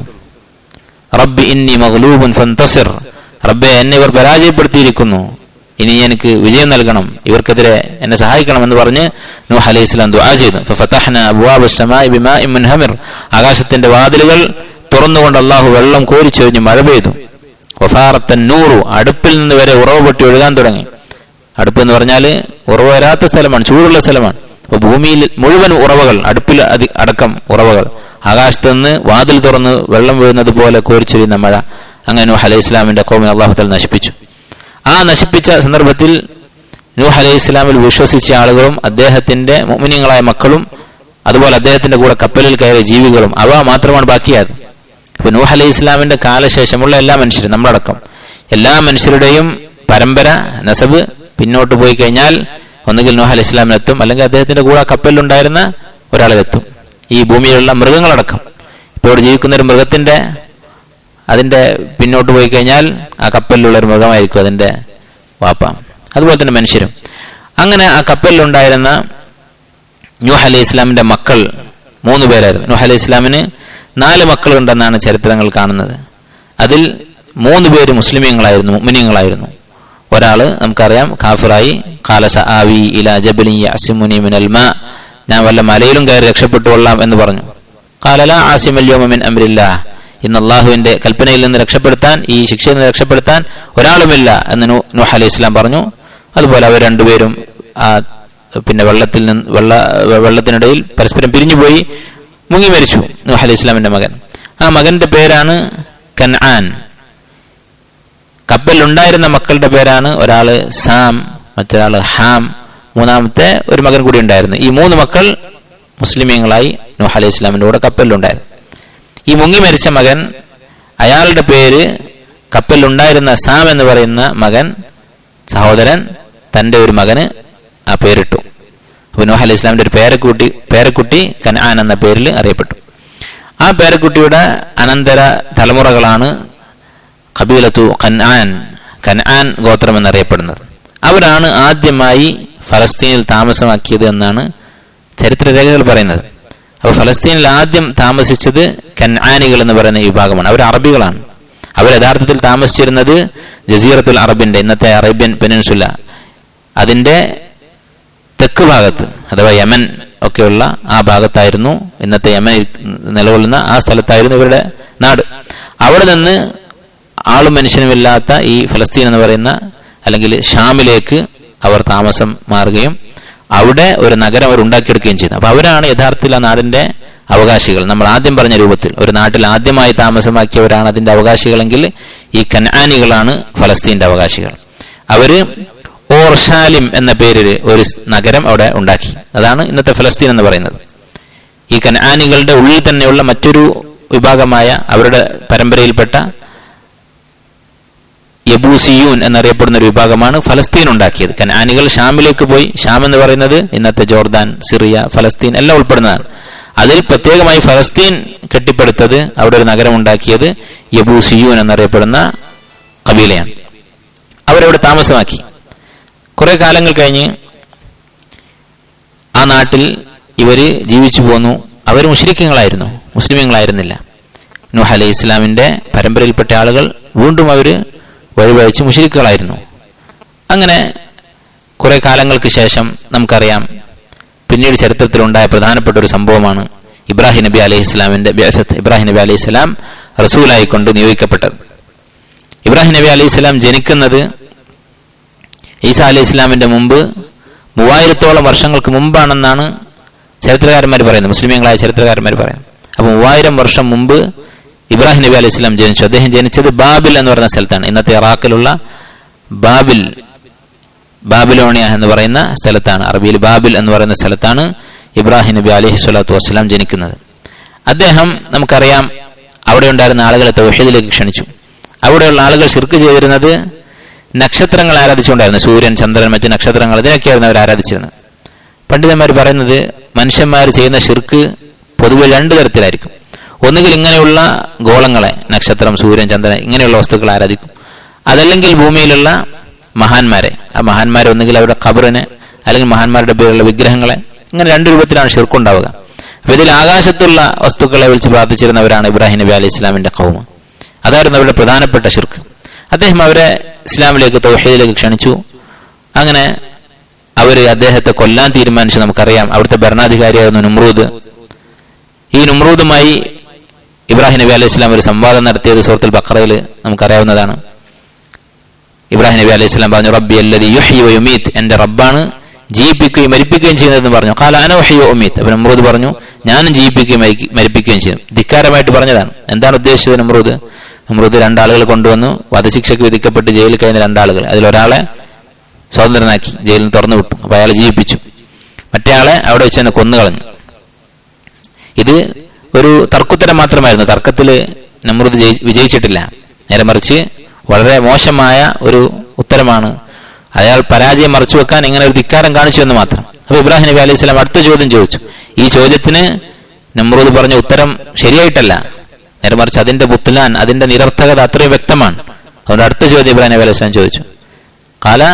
റബ്ബി ഇന്നി മഗ്ലൂബുൻ ഫന്തസിർ റബ്ബെ എന്നെ ഇവർ പരാജയപ്പെടുത്തിയിരിക്കുന്നു ഇനി എനിക്ക് വിജയം നൽകണം ഇവർക്കെതിരെ എന്നെ സഹായിക്കണം എന്ന് പറഞ്ഞ് നൂഹ് അലൈഹി ഇസ്ലാം ദുആ ചെയ്തു ഫഫതഹ്ന അബ്വാബ السماء بماء منهمر ആകാശത്തിന്റെ വാതിലുകൾ തുറന്നുകൊണ്ട് അള്ളാഹു വെള്ളം കോരിച്ചൊരിഞ്ഞ് മഴ പെയ്തു വഫാറത്തൻ നൂറു അടുപ്പിൽ നിന്ന് വരെ ഉറവ് പൊട്ടി ഒഴുകാൻ തുടങ്ങി അടുപ്പ് എന്ന് പറഞ്ഞാൽ ഉറവ് വരാത്ത സ്ഥലമാണ് ചൂടുള്ള സ്ഥലമാണ് അപ്പൊ ഭൂമിയിൽ മുഴുവൻ ഉറവകൾ അടുപ്പിൽ അതി അടക്കം ഉറവകൾ ആകാശത്ത് നിന്ന് വാതിൽ തുറന്ന് വെള്ളം വീഴുന്നത് പോലെ കോരിച്ചൊരിയുന്ന മഴ അങ്ങനെ നൂഹ് അലൈഹി ഇസ്ലാമിന്റെ കോമിനെ അള്ളാഹുത്തൽ നശിപ്പിച്ചു ആ നശിപ്പിച്ച സന്ദർഭത്തിൽ നൂഹ് അലൈഹി ഇസ്ലാമിൽ വിശ്വസിച്ച ആളുകളും അദ്ദേഹത്തിന്റെ മുമിനിയങ്ങളായ മക്കളും അതുപോലെ അദ്ദേഹത്തിന്റെ കൂടെ കപ്പലിൽ കയറിയ ജീവികളും അവ മാത്രമാണ് ബാക്കിയായത് ഇപ്പൊ നൂഹ് അലൈഹി ഇസ്ലാമിന്റെ കാലശേഷമുള്ള എല്ലാ മനുഷ്യരും നമ്മളടക്കം എല്ലാ മനുഷ്യരുടെയും പരമ്പര നസബ് പിന്നോട്ട് പോയി കഴിഞ്ഞാൽ ഒന്നുകിൽ നൂഹ് അലൈഹി ഇസ്ലാമിലെത്തും അല്ലെങ്കിൽ അദ്ദേഹത്തിന്റെ കൂടെ ആ കപ്പലിലുണ്ടായിരുന്ന ഒരാളിലെത്തും ഈ ഭൂമിയിലുള്ള മൃഗങ്ങളടക്കം ഇപ്പോൾ ഇവിടെ ജീവിക്കുന്ന ഒരു മൃഗത്തിന്റെ അതിന്റെ പിന്നോട്ട് പോയി കഴിഞ്ഞാൽ ആ കപ്പലിലുള്ള ഒരു മൃഗമായിരിക്കും അതിന്റെ വാപ്പ അതുപോലെ തന്നെ മനുഷ്യരും അങ്ങനെ ആ കപ്പലിലുണ്ടായിരുന്ന നൂഹ് അലൈഹി ഇസ്ലാമിന്റെ മക്കൾ മൂന്ന് പേരായിരുന്നു നൂഹ് അലൈഹി ഇസ്ലാമിന് നാല് മക്കളുണ്ടെന്നാണ് ചരിത്രങ്ങൾ കാണുന്നത് അതിൽ മൂന്ന് പേര് മുസ്ലിമീങ്ങളായിരുന്നു മുഅ്മിനീങ്ങളായിരുന്നു ഒരാള് നമുക്കറിയാം കാഫിറായി കാലസ ആവി ഇല ജബലി യഅസിമുനി മിനൽ മാ ഞാൻ വല്ല മലയിലും കയറി രക്ഷപ്പെട്ടു കൊള്ളാം എന്ന് പറഞ്ഞു കാലല ആസിമല്യോമ മിൻ അംരില്ലാ ഇന്ന് അള്ളാഹുവിന്റെ കൽപ്പനയിൽ നിന്ന് രക്ഷപ്പെടുത്താൻ ഈ ശിക്ഷയിൽ നിന്ന് രക്ഷപ്പെടുത്താൻ ഒരാളുമില്ല എന്ന് നൂ- നൂഹ് അലൈഹി ഇസ്ലാം പറഞ്ഞു അതുപോലെ അവർ രണ്ടുപേരും ആ പിന്നെ വെള്ളത്തിൽ നിന്ന് വെള്ള വെള്ളത്തിനിടയിൽ പരസ്പരം പിരിഞ്ഞുപോയി മുങ്ങി മരിച്ചു നൂഹ് അലൈഹി ഇസ്ലാമിന്റെ മകൻ ആ മകന്റെ പേരാണ് കൻആൻ കപ്പലിലുണ്ടായിരുന്ന മക്കളുടെ പേരാണ് ഒരാള് സാം മറ്റൊരാള് ഹാം മൂന്നാമത്തെ ഒരു മകൻ കൂടി ഉണ്ടായിരുന്നു ഈ മൂന്ന് മക്കൾ മുസ്ലിമീങ്ങളായി നൂഹ് അലൈഹി ഇസ്ലാമിന്റെ കൂടെ കപ്പലിലുണ്ടായിരുന്നു ഈ മുങ്ങി മരിച്ച മകൻ അയാളുടെ പേര് കപ്പലിലുണ്ടായിരുന്ന സാം എന്ന് പറയുന്ന മകൻ സഹോദരൻ തന്റെ ഒരു മകന് ആ പേരിട്ടു അപ്പൊ നൂഹ് അലൈഹി ഇസ്ലാമിന്റെ ഒരു പേരക്കുട്ടി പേരക്കുട്ടി കനാൻ എന്ന പേരിൽ അറിയപ്പെട്ടു ആ പേരക്കുട്ടിയുടെ അനന്തര തലമുറകളാണ് കബീലത്തു കൻആൻ കൻആൻ ഗോത്രം എന്നറിയപ്പെടുന്നത് അവരാണ് ആദ്യമായി ഫലസ്തീനിൽ താമസമാക്കിയത് എന്നാണ് ചരിത്രരേഖകൾ പറയുന്നത് അപ്പോൾ ഫലസ്തീനിൽ ആദ്യം താമസിച്ചത് കൻആനികൾ എന്ന് പറയുന്ന ഈ വിഭാഗമാണ് അവർ അറബികളാണ് അവർ യഥാർത്ഥത്തിൽ താമസിച്ചിരുന്നത് ജസീറത്തുൽ അറബിന്റെ ഇന്നത്തെ അറേബ്യൻ പെനിൻസുല അതിന്റെ തെക്ക് ഭാഗത്ത് അഥവാ യമൻ ഒക്കെയുള്ള ആ ഭാഗത്തായിരുന്നു ഇന്നത്തെ യമൻ നിലകൊള്ളുന്ന ആ സ്ഥലത്തായിരുന്നു ഇവരുടെ നാട് അവിടെ നിന്ന് ആളും മനുഷ്യനുമില്ലാത്ത ഈ ഫലസ്തീൻ എന്ന് പറയുന്ന അല്ലെങ്കിൽ ഷാമിലേക്ക് അവർ താമസം മാറുകയും അവിടെ ഒരു നഗരം അവർ ഉണ്ടാക്കിയെടുക്കുകയും ചെയ്തു അപ്പൊ അവരാണ് യഥാർത്ഥത്തിൽ ആ നാടിന്റെ അവകാശികൾ നമ്മൾ ആദ്യം പറഞ്ഞ രൂപത്തിൽ ഒരു നാട്ടിൽ ആദ്യമായി താമസമാക്കിയവരാണ് അതിന്റെ അവകാശികളെങ്കിൽ ഈ കനാനികളാണ് ഫലസ്തീന്റെ അവകാശികൾ അവര് ഓർഷാലിം എന്ന പേരിൽ ഒരു നഗരം അവിടെ ഉണ്ടാക്കി അതാണ് ഇന്നത്തെ ഫലസ്തീൻ എന്ന് പറയുന്നത് ഈ കനാനികളുടെ ഉള്ളിൽ തന്നെയുള്ള മറ്റൊരു വിഭാഗമായ അവരുടെ പരമ്പരയിൽപ്പെട്ട യബൂസിയൂൻ എന്നറിയപ്പെടുന്ന ഒരു വിഭാഗമാണ് ഫലസ്തീൻ ഉണ്ടാക്കിയത് കനാനികൾ ഷാമിലേക്ക് പോയി ഷാം എന്ന് പറയുന്നത് ഇന്നത്തെ ജോർദാൻ സിറിയ ഫലസ്തീൻ എല്ലാം ഉൾപ്പെടുന്നതാണ് അതിൽ പ്രത്യേകമായി ഫലസ്തീൻ കെട്ടിപ്പടുത്തത് അവിടെ ഒരു നഗരം ഉണ്ടാക്കിയത് യബൂസിയൂൻ എന്നറിയപ്പെടുന്ന കബീലയാണ് അവരവിടെ താമസമാക്കി കുറെ കാലങ്ങൾ കഴിഞ്ഞ് ആ നാട്ടിൽ ഇവര് ജീവിച്ചു പോന്നു അവർ മുസ്ലിക്കങ്ങളായിരുന്നു മുസ്ലിമീങ്ങളായിരുന്നില്ല നൂഹ് അലൈഹി ഇസ്ലാമിന്റെ പരമ്പരയിൽപ്പെട്ട ആളുകൾ വീണ്ടും അവര് വഴിവഴിച്ച് മുസ്ലിക്കുകളായിരുന്നു അങ്ങനെ കുറെ കാലങ്ങൾക്ക് ശേഷം നമുക്കറിയാം പിന്നീട് ചരിത്രത്തിലുണ്ടായ പ്രധാനപ്പെട്ട ഒരു സംഭവമാണ് ഇബ്രാഹിം നബി അലൈഹി ഇസ്ലാമിന്റെ ബിഅസത്ത്. ഇബ്രാഹിം നബി അലൈഹി ഇസ്ലാം റസൂലായി കൊണ്ട് നിയോഗിക്കപ്പെട്ടത് ഇബ്രാഹിം നബി അലൈഹി ഇസ്ലാം ജനിക്കുന്നത് ഈസ അലൈഹി ഇസ്ലാമിന്റെ മുമ്പ് മൂവായിരത്തോളം വർഷങ്ങൾക്ക് മുമ്പാണെന്നാണ് ചരിത്രകാരന്മാർ പറയുന്നത് മുസ്ലിമീങ്ങളായ ചരിത്രകാരന്മാർ പറയുന്നത് അപ്പൊ മൂവായിരം വർഷം മുമ്പ് ഇബ്രാഹിം നബി അലൈഹി ഇസ്ലാം ജനിച്ചു അദ്ദേഹം ജനിച്ചത് ബാബിൽ എന്ന് പറയുന്ന സ്ഥലത്താണ് ഇന്നത്തെ ഇറാഖിലുള്ള ബാബിൽ ബാബിലോണിയ എന്ന് പറയുന്ന സ്ഥലത്താണ് അറബിയിൽ ബാബിൽ എന്ന് പറയുന്ന സ്ഥലത്താണ് ഇബ്രാഹിം നബി അലൈഹി സ്വലാത്തു വസ്സലാം ജനിക്കുന്നത് അദ്ദേഹം നമുക്കറിയാം അവിടെ ഉണ്ടായിരുന്ന ആളുകളെ തൗഹീദിലേക്ക് ക്ഷണിച്ചു അവിടെയുള്ള ആളുകൾ ശിർക്ക് ചെയ്തിരുന്നത് നക്ഷത്രങ്ങൾ ആരാധിച്ചുകൊണ്ടായിരുന്നു സൂര്യൻ ചന്ദ്രൻ മറ്റ് നക്ഷത്രങ്ങൾ ഇതിനൊക്കെയായിരുന്നു അവർ ആരാധിച്ചിരുന്നത് പണ്ഡിതന്മാർ പറയുന്നത് മനുഷ്യന്മാർ ചെയ്യുന്ന ഷിർക്ക് പൊതുവെ രണ്ടു തരത്തിലായിരിക്കും ഒന്നുകിൽ ഇങ്ങനെയുള്ള ഗോളങ്ങളെ നക്ഷത്രം സൂര്യൻ ചന്ദ്രൻ ഇങ്ങനെയുള്ള വസ്തുക്കൾ ആരാധിക്കും അതല്ലെങ്കിൽ ഭൂമിയിലുള്ള മഹാന്മാരെ ആ മഹാന്മാരെ ഒന്നുകിൽ അവരുടെ ഖബറിനെ അല്ലെങ്കിൽ മഹാന്മാരുടെ പേരുള്ള വിഗ്രഹങ്ങളെ ഇങ്ങനെ രണ്ട് രൂപത്തിലാണ് ഷിർക്കുണ്ടാവുക അപ്പൊ ഇതിൽ ആകാശത്തുള്ള വസ്തുക്കളെ വിളിച്ച് പ്രാർത്ഥിച്ചിരുന്നവരാണ് ഇബ്രാഹിം നബി അലി ഇസ്ലാമിന്റെ കൗമ അതായിരുന്നു അവരുടെ പ്രധാനപ്പെട്ട ഷിർക്ക് അദ്ദേഹം അവരെ ഇസ്ലാമിലേക്ക് തൗഹീദിലേക്ക് ക്ഷണിച്ചു അങ്ങനെ അവര് അദ്ദേഹത്തെ കൊല്ലാൻ തീരുമാനിച്ചു നമുക്കറിയാം അവിടുത്തെ ഭരണാധികാരിയായിരുന്നു നുമ്രൂദ് ഈ നുമ്രൂദുമായി ഇബ്രാഹിം നബി അലൈഹി ഇസ്ലാം ഒരു സംവാദം നടത്തിയത് സുഹൃത്തുൽ ബക്രയിൽ നമുക്കറിയാവുന്നതാണ് ഇബ്രാഹിം നബി അലൈഹി സ്വലാം പറഞ്ഞു റബ്ബി അല്ലതി യുഹി വയുമീത്ത് എന്റെ റബ്ബാണ് ജീവിപ്പിക്കുകയും മരിപ്പിക്കുകയും ചെയ്യുന്നതെന്ന് പറഞ്ഞു കാല അനോഹിയോ ഒമീത്ത് അപ്പൊ നമ്രൂദ് പറഞ്ഞു ഞാനും ജീവിപ്പിക്കുകയും മരിക്ക- മരിപ്പിക്കുകയും ചെയ്യും ധിക്കാരമായിട്ട് പറഞ്ഞതാണ് എന്താണ് ഉദ്ദേശിച്ചത് നമ്രൂദ് നമ്രൂദ് രണ്ടാളുകൾ കൊണ്ടുവന്നു വധശിക്ഷയ്ക്ക് വിധിക്കപ്പെട്ട് ജയിലിൽ കഴിയുന്ന രണ്ടാളുകൾ അതിലൊരാളെ സ്വതന്ത്രനാക്കി ജയിലിൽ നിന്ന് തുറന്നു വിട്ടു അപ്പൊ അയാളെ ജീവിപ്പിച്ചു മറ്റേ ആളെ അവിടെ വെച്ച് തന്നെ കൊന്നുകളഞ്ഞു ഇത് ഒരു തർക്കുത്തരം മാത്രമായിരുന്നു തർക്കത്തിൽ നമ്രൂദ് ജയി- വിജയിച്ചിട്ടില്ല നേരെ മറിച്ച് വളരെ മോശമായ ഒരു ഉത്തരമാണ് അയാൾ പരാജയം മറച്ചു വെക്കാൻ ഇങ്ങനെ ഒരു ധിക്കാരം കാണിച്ചു എന്ന് മാത്രം അപ്പൊ ഇബ്രാഹിം നബി അലൈഹി സ്വലാം അടുത്ത ചോദ്യം ചോദിച്ചു ഈ ചോദ്യത്തിന് നമ്രൂദ് പറഞ്ഞ ഉത്തരം ശരിയായിട്ടല്ല നേരെ മറിച്ച് അതിന്റെ ബുത്തലാൻ അതിന്റെ നിരർത്ഥകത അത്രയും വ്യക്തമാണ് അതുകൊണ്ട് അടുത്ത ചോദ്യം ഇബ്രാഹിം നബി അലൈഹി സ്വലാം ചോദിച്ചു കാല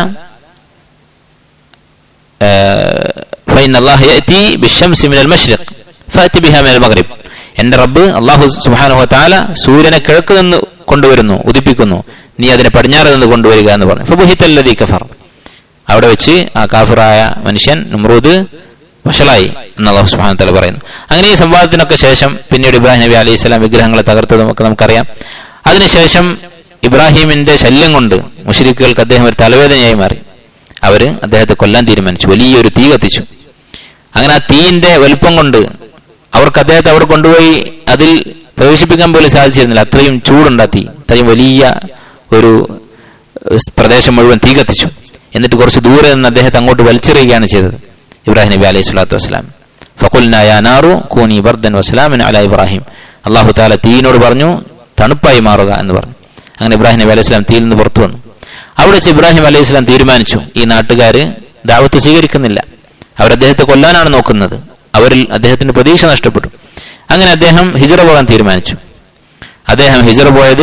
فإن الله يأتي بالشمس من المشرق فأتي بها من المغرب എന്റെ റബ്ബ് അള്ളാഹു സുബാനുഹ താല സൂര്യനെ കിഴക്ക് നിന്ന് കൊണ്ടുവരുന്നു ഉദിപ്പിക്കുന്നു നീ അതിനെ പടിഞ്ഞാറ് നിന്ന് കൊണ്ടുവരിക എന്ന് പറഞ്ഞു ഫബുഹിത്തല്ലതി കഫർ അവിടെ വെച്ച് ആ കാഫിറായ മനുഷ്യൻ നുമ്രൂദ് വഷളായി എന്ന് അള്ളാഹു സുബാന തല പറയുന്നു അങ്ങനെ ഈ സംവാദത്തിനൊക്കെ ശേഷം പിന്നീട് ഇബ്രാഹിം നബി അലൈഹി സ്വലാം വിഗ്രഹങ്ങളെ തകർത്തതും ഒക്കെ നമുക്കറിയാം അതിനുശേഷം ഇബ്രാഹിമിന്റെ ശല്യം കൊണ്ട് മുഷരിക്കുകൾക്ക് അദ്ദേഹം ഒരു തലവേദനയായി മാറി അവര് അദ്ദേഹത്തെ കൊല്ലാൻ തീരുമാനിച്ചു വലിയൊരു തീ കത്തിച്ചു അങ്ങനെ ആ തീയിന്റെ വലുപ്പം കൊണ്ട് അവർക്ക് അദ്ദേഹത്തെ അവിടെ കൊണ്ടുപോയി അതിൽ പ്രവേശിപ്പിക്കാൻ പോലും സാധിച്ചിരുന്നില്ല അത്രയും ചൂടുണ്ട് ആ തീ അത്രയും വലിയ ഒരു ഏഹ്, പ്രദേശം മുഴുവൻ തീ കത്തിച്ചു എന്നിട്ട് കുറച്ച് ദൂരെ നിന്ന് അദ്ദേഹത്തെ അങ്ങോട്ട് വലിച്ചെറിയുകയാണ് ചെയ്തത് ഇബ്രാഹിം നബി അലൈഹി സ്വലാത്തു വസ്സലാം ഫഖുൽനാ യാ നാറു കൂനി ബർദൻ വസ്സലാമിൻ അല ഇബ്രാഹിം അള്ളാഹു താല തീയിനോട് പറഞ്ഞു തണുപ്പായി മാറുക എന്ന് പറഞ്ഞു അങ്ങനെ ഇബ്രാഹിം നബി അലൈഹി സ്വലാം തീയിൽ നിന്ന് പുറത്തു വന്നു അവിടെ വെച്ച് ഇബ്രാഹിം അലൈഹി സ്വലാം തീരുമാനിച്ചു ഈ നാട്ടുകാര് ദാവത്ത് സ്വീകരിക്കുന്നില്ല അവർ അദ്ദേഹത്തെ കൊല്ലാനാണ് നോക്കുന്നത് അവരിൽ അദ്ദേഹത്തിന്റെ പ്രതീക്ഷ നഷ്ടപ്പെട്ടു അങ്ങനെ അദ്ദേഹം ഹിജറ പോകാൻ തീരുമാനിച്ചു അദ്ദേഹം ഹിജറ പോയത്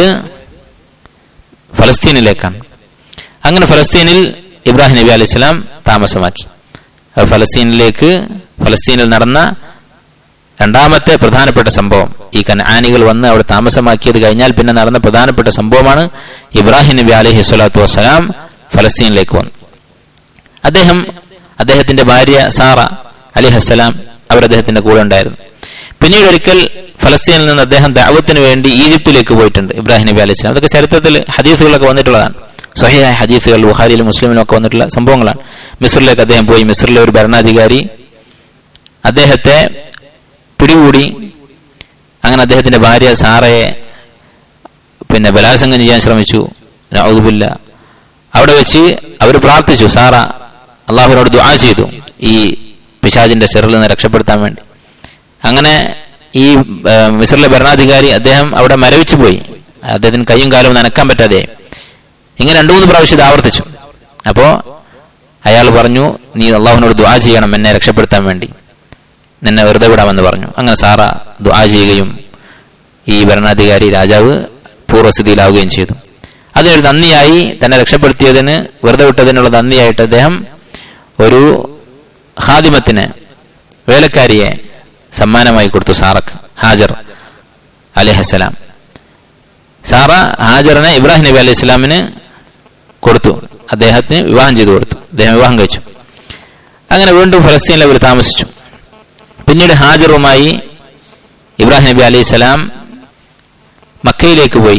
ഫലസ്തീനിലേക്കാണ് അങ്ങനെ ഫലസ്തീനിൽ ഇബ്രാഹിം നബി അലൈഹി സ്വലാം താമസമാക്കി അപ്പോൾ ഫലസ്തീനിലേക്ക് ഫലസ്തീനിൽ നടന്ന രണ്ടാമത്തെ പ്രധാനപ്പെട്ട സംഭവം ഈ കനാനികൾ വന്ന് അവിടെ താമസമാക്കിയത് കഴിഞ്ഞാൽ പിന്നെ നടന്ന പ്രധാനപ്പെട്ട സംഭവമാണ് ഇബ്രാഹിം നബി അലൈഹി സ്വലാത്തു വസ്സലാം ഫലസ്തീനിലേക്ക് വന്നു അദ്ദേഹം അദ്ദേഹത്തിന്റെ ഭാര്യ സാറ അലിഹസ്സലാം അവർ അദ്ദേഹത്തിന്റെ കൂടെ ഉണ്ടായിരുന്നു പിന്നീട് ഒരിക്കൽ ഫലസ്തീനിൽ നിന്ന് അദ്ദേഹം ദാവത്തിന് വേണ്ടി ഈജിപ്തിലേക്ക് പോയിട്ടുണ്ട് ഇബ്രാഹിം നബി അലൈഹി സ്വലാം അതൊക്കെ ചരിത്രത്തിൽ ഹദീസുകളൊക്കെ വന്നിട്ടുള്ളതാണ് സ്വഹിയായ ഹദീസുകൾ ബുഹാരിയിലും മുസ്ലിമിലും ഒക്കെ വന്നിട്ടുള്ള സംഭവങ്ങളാണ് മിസ്രിലേക്ക് അദ്ദേഹം പോയി മിസ്രിലെ ഒരു ഭരണാധികാരി അദ്ദേഹത്തെ പിടികൂടി അങ്ങനെ അദ്ദേഹത്തിന്റെ ഭാര്യ സാറയെ പിന്നെ ബലാത്സംഗം ചെയ്യാൻ ശ്രമിച്ചു ഔദുബില്ല അവിടെ വെച്ച് അവർ പ്രാർത്ഥിച്ചു സാറ അള്ളാഹുവിനോട് ദുആ ചെയ്തു ഈ പിശാജിന്റെ ചെറിൽ നിന്ന് രക്ഷപ്പെടുത്താൻ വേണ്ടി അങ്ങനെ ഈ ഏഹ്, മിസ്രിലെ ഭരണാധികാരി അദ്ദേഹം അവിടെ മരവിച്ചു പോയി അദ്ദേഹത്തിന് കൈയും കാലും നനക്കാൻ പറ്റാതെ ഇങ്ങനെ രണ്ടു മൂന്ന് പ്രാവശ്യം ഇത് ആവർത്തിച്ചു അപ്പോ അയാൾ പറഞ്ഞു നീ അള്ളാഹുവിനോട് ദുആ ചെയ്യണം എന്നെ രക്ഷപ്പെടുത്താൻ വേണ്ടി നിന്നെ വെറുതെ വിടാമെന്ന് പറഞ്ഞു അങ്ങനെ സാറ ദുആ ചെയ്യുകയും ഈ ഭരണാധികാരി രാജാവ് പൂർവ്വസ്ഥിതിയിലാവുകയും ചെയ്തു അതിനൊരു നന്ദിയായി തന്നെ രക്ഷപ്പെടുത്തിയതിന് വെറുതെ വിട്ടതിനുള്ള നന്ദിയായിട്ട് അദ്ദേഹം ഒരു ഹാദിമത്തിന് വേലക്കാരിയെ സമ്മാനമായി കൊടുത്തു സാറക്ക് ഹാജർ അലിഹസ്സലാം സാറ ഹാജറിനെ ഇബ്രാഹിം നബി അലൈഹി ഇസ്ലാമിന് കൊടുത്തു അദ്ദേഹത്തിന് വിവാഹം ചെയ്തു കൊടുത്തു അദ്ദേഹം വിവാഹം കഴിച്ചു അങ്ങനെ വീണ്ടും ഫലസ്തീനിൽ അവർ താമസിച്ചു പിന്നീട് ഹാജറുമായി ഇബ്രാഹിം നബി അലൈഹി സ്വലാം മക്കയിലേക്ക് പോയി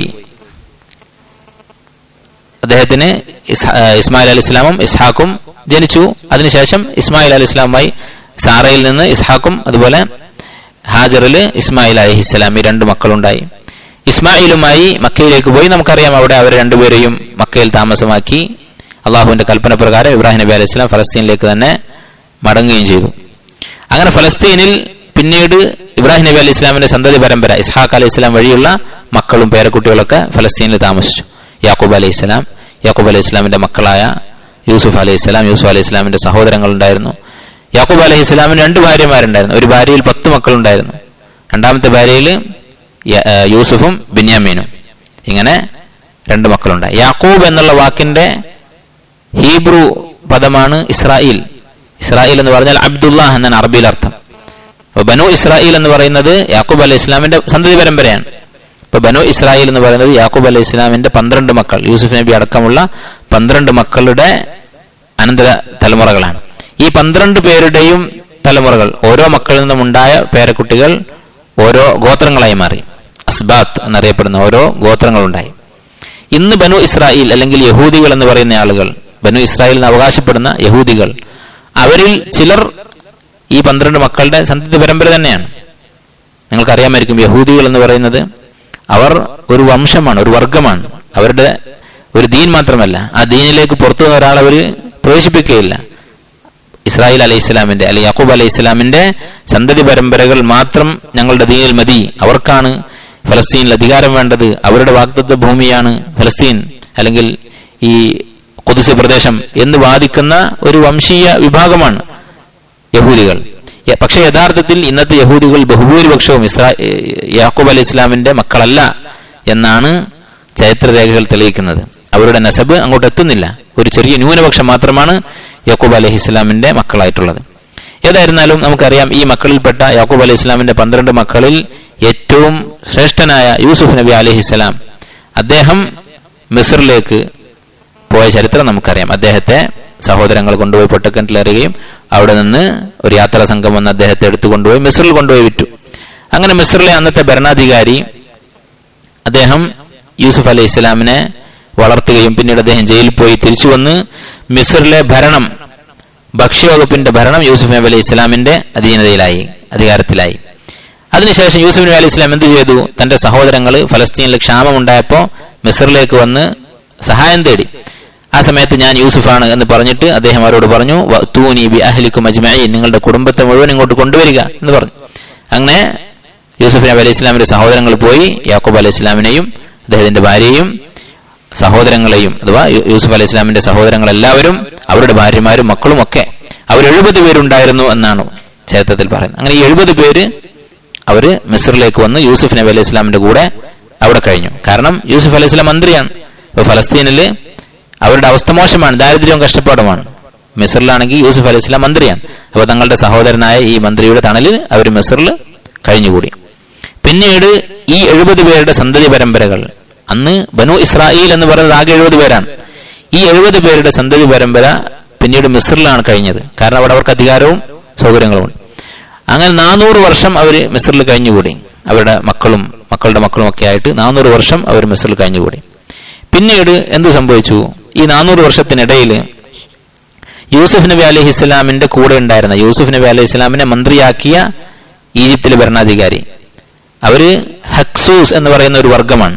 അദ്ദേഹത്തിന് ഇസ്- ആ, ഇസ്മായിൽ അലി ഇസ്ലാമും ഇസ്ഹാഖും ജനിച്ചു അതിനുശേഷം ഇസ്മായിൽ അലി ഇസ്ലാമുമായി സാറയിൽ നിന്ന് ഇസ്ഹാഖും അതുപോലെ ഹാജറില് ഇസ്മായിൽ അലഹി ഇസ്ലാം ഈ രണ്ട് മക്കളുണ്ടായി ഇസ്മായിലുമായി മക്കയിലേക്ക് പോയി നമുക്കറിയാം അവിടെ അവർ രണ്ടുപേരെയും മക്കയിൽ താമസമാക്കി അള്ളാഹുവിന്റെ കൽപ്പന പ്രകാരം ഇബ്രാഹിം നബി അലൈഹി സ്വലാം ഫലസ്തീനിലേക്ക് തന്നെ മടങ്ങുകയും ചെയ്തു അങ്ങനെ ഫലസ്തീനിൽ പിന്നീട് ഇബ്രാഹിം നബി അലി ഇസ്ലാമിന്റെ സന്തതി പരമ്പര ഇസ്ഹാഖ് അലൈഹി ഇസ്ലാം വഴിയുള്ള മക്കളും പേരക്കുട്ടികളൊക്കെ ഫലസ്തീനിൽ താമസിച്ചു യാക്കൂബ് അലൈഹി ഇസ്ലാം യാക്കൂബ് അലൈഹി ഇസ്ലാമിന്റെ മക്കളായ യൂസുഫ് അലൈഹി ഇസ്ലാം യൂസുഫ് അലൈഹി ഇസ്ലാമിന്റെ സഹോദരങ്ങൾ ഉണ്ടായിരുന്നു യാക്കൂബ് അലൈഹി ഇസ്ലാമിന് രണ്ട് ഭാര്യമാരുണ്ടായിരുന്നു ഒരു ഭാര്യയിൽ പത്ത് മക്കളുണ്ടായിരുന്നു രണ്ടാമത്തെ ഭാര്യയിൽ യ- ഏ, യൂസുഫും ബിന്യാമീനും ഇങ്ങനെ രണ്ട് മക്കളുണ്ടായി യാക്കൂബ് എന്നുള്ള വാക്കിന്റെ ഹീബ്രു പദമാണ് ഇസ്രായേൽ ഇസ്രായേൽ എന്ന് പറഞ്ഞാൽ അബ്ദുല്ലാഹ് എന്നാണ് അറബിയിൽ അർത്ഥം അപ്പൊ ബനു ഇസ്രായേൽ എന്ന് പറയുന്നത് യാക്കൂബ് അലൈഹി ഇസ്ലാമിന്റെ സന്തതി പരമ്പരയാണ് ഇപ്പൊ ബനു ഇസ്രായേൽ എന്ന് പറയുന്നത് യാക്കൂബ് അലൈഹി ഇസ്ലാമിന്റെ പന്ത്രണ്ട് മക്കൾ യൂസുഫ് നബി അടക്കമുള്ള പന്ത്രണ്ട് മക്കളുടെ അനന്തര തലമുറകളാണ് ഈ പന്ത്രണ്ട് പേരുടെയും തലമുറകൾ ഓരോ മക്കളിൽ നിന്നും ഉണ്ടായ പേരക്കുട്ടികൾ ഓരോ ഗോത്രങ്ങളായി മാറി അസ്ബാത്ത് എന്നറിയപ്പെടുന്ന ഓരോ ഗോത്രങ്ങളുണ്ടായി ഇന്ന് ബനു ഇസ്രായേൽ അല്ലെങ്കിൽ യഹൂദികൾ എന്ന് പറയുന്ന ആളുകൾ ബനു ഇസ്രായേൽ എന്ന് അവകാശപ്പെടുന്ന യഹൂദികൾ അവരിൽ ചിലർ ഈ പന്ത്രണ്ട് മക്കളുടെ സന്തതി പരമ്പര തന്നെയാണ് നിങ്ങൾക്കറിയാമായിരിക്കും യഹൂദികൾ എന്ന് പറയുന്നത് അവർ ഒരു വംശമാണ് ഒരു വർഗമാണ് അവരുടെ ഒരു ദീൻ മാത്രമല്ല ആ ദീനിലേക്ക് പുറത്തു വന്ന ഒരാൾ അവർ പ്രവേശിപ്പിക്കുകയില്ല ഇസ്രായേൽ അലൈഹി ഇസ്ലാമിന്റെ അല്ലെങ്കിൽ യാക്കൂബ് അലൈഹി ഇസ്ലാമിന്റെ സന്തതി പരമ്പരകൾ മാത്രം ഞങ്ങളുടെ ദീനിൽ മതി അവർക്കാണ് ഫലസ്തീനിൽ അധികാരം വേണ്ടത് അവരുടെ വാഗ്ദത്ത ഭൂമിയാണ് ഫലസ്തീൻ അല്ലെങ്കിൽ ഈ കുതിസ് പ്രദേശം എന്ന് വാദിക്കുന്ന ഒരു വംശീയ വിഭാഗമാണ് യഹൂദികൾ യ- പക്ഷെ യഥാർത്ഥത്തിൽ ഇന്നത്തെ യഹൂദികൾ ബഹുഭൂരിപക്ഷവും ഇസ്രാ ഏ, യാക്കൂബ് അലി ഇസ്ലാമിന്റെ മക്കളല്ല എന്നാണ് ചരിത്രരേഖകൾ തെളിയിക്കുന്നത് അവരുടെ നസബ് അങ്ങോട്ട് എത്തുന്നില്ല ഒരു ചെറിയ ന്യൂനപക്ഷം മാത്രമാണ് യാക്കൂബ് അലഹി ഇസ്ലാമിന്റെ മക്കളായിട്ടുള്ളത് ഏതായിരുന്നാലും നമുക്കറിയാം ഈ മക്കളിൽപ്പെട്ട യാക്കൂബ് അലി ഇസ്ലാമിന്റെ പന്ത്രണ്ട് മക്കളിൽ ഏറ്റവും ശ്രേഷ്ഠനായ യൂസുഫ് നബി അലഹി ഇസ്ലാം അദ്ദേഹം മിസ്റിലേക്ക് പോയ ചരിത്രം നമുക്കറിയാം അദ്ദേഹത്തെ സഹോദരങ്ങൾ കൊണ്ടുപോയി പൊട്ടക്കിണറ്റിലെറിയുകയും അവിടെ നിന്ന് ഒരു യാത്രാ സംഘം വന്ന് അദ്ദേഹത്തെ എടുത്തു കൊണ്ടുപോയി മിസ്റിൽ കൊണ്ടുപോയി വിറ്റു അങ്ങനെ മിസ്റിലെ അന്നത്തെ ഭരണാധികാരി അദ്ദേഹം യൂസുഫ് അലൈഹി ഇസ്ലാമിനെ വളർത്തുകയും പിന്നീട് അദ്ദേഹം ജയിലിൽ പോയി തിരിച്ചു വന്ന് മിസ്റിലെ ഭരണം ഭക്ഷ്യവകുപ്പിന്റെ ഭരണം യൂസുഫ് നബി അലൈഹി ഇസ്ലാമിന്റെ അധീനതയിലായി അധികാരത്തിലായി അതിനുശേഷം യൂസുഫ് നബി അലൈഹി ഇസ്ലാം എന്ത് ചെയ്തു തന്റെ സഹോദരങ്ങൾ ഫലസ്തീനിൽ ക്ഷാമമുണ്ടായപ്പോൾ മിസ്റിലേക്ക് വന്ന് സഹായം തേടി ആ സമയത്ത് ഞാൻ യൂസുഫാണ് എന്ന് പറഞ്ഞിട്ട് അദ്ദേഹം അവരോട് പറഞ്ഞു തൂനി ബി അഹ്ലിക്കും അജ്മഈൻ നിങ്ങളുടെ കുടുംബത്തെ മുഴുവൻ ഇങ്ങോട്ട് കൊണ്ടുവരിക എന്ന് പറഞ്ഞു അങ്ങനെ യൂസുഫ് നബി അലൈഹി ഇസ്ലാമിന്റെ സഹോദരങ്ങൾ പോയി യാക്കൂബ് അലൈഹി ഇസ്ലാമിനെയും അദ്ദേഹത്തിന്റെ ഭാര്യയെയും സഹോദരങ്ങളെയും അഥവാ യൂ- യൂസുഫ് അലൈഹി ഇസ്ലാമിന്റെ സഹോദരങ്ങൾ എല്ലാവരും അവരുടെ ഭാര്യമാരും മക്കളും ഒക്കെ അവർ എഴുപത് പേരുണ്ടായിരുന്നു എന്നാണ് ചരിത്രത്തിൽ പറയുന്നത് അങ്ങനെ ഈ എഴുപത് പേര് അവര് മിസ്റിലേക്ക് വന്ന് യൂസുഫ് നബി അലൈഹി ഇസ്ലാമിന്റെ കൂടെ അവിടെ കഴിഞ്ഞു കാരണം യൂസുഫ് അലൈഹി ഇസ്ലാം മന്ത്രിയാണ് ഇപ്പൊ ഫലസ്തീനിൽ അവരുടെ അവസ്ഥ മോശമാണ് ദാരിദ്ര്യവും കഷ്ടപ്പാടുമാണ് മിസ്റിലാണെങ്കിൽ യൂസുഫ് അലൈഹി ഇസ്ലാം മന്ത്രിയാണ് അപ്പൊ തങ്ങളുടെ സഹോദരനായ ഈ മന്ത്രിയുടെ തണലിൽ അവർ മിസ്റിൽ കഴിഞ്ഞുകൂടി പിന്നീട് ഈ എഴുപത് പേരുടെ സന്തതി പരമ്പരകൾ അന്ന് ബനു ഇസ്രായേൽ എന്ന് പറയുന്നത് ആകെ എഴുപത് പേരാണ് ഈ എഴുപത് പേരുടെ സന്തതി പരമ്പര പിന്നീട് മിസ്റിലാണ് കഴിഞ്ഞത് കാരണം അവിടെ അവർക്ക് അധികാരവും സൗകര്യങ്ങളുമുണ്ട് അങ്ങനെ നാനൂറ് വർഷം അവർ മിസ്റിൽ കഴിഞ്ഞുകൂടി അവരുടെ മക്കളും മക്കളുടെ മക്കളും ഒക്കെ ആയിട്ട് നാനൂറ് വർഷം അവർ മിസ്റിൽ കഴിഞ്ഞുകൂടി പിന്നീട് എന്തു സംഭവിച്ചു ഈ നാനൂറ് വർഷത്തിനിടയിൽ യൂസുഫ് നബി അലൈഹി ഇസ്ലാമിന്റെ കൂടെ ഉണ്ടായിരുന്ന യൂസുഫ് നബി അലൈഹി ഇസ്ലാമിനെ മന്ത്രിയാക്കിയ ഈജിപ്തിലെ ഭരണാധികാരി അവര് ഹക്സൂസ് എന്ന് പറയുന്ന ഒരു വർഗമാണ്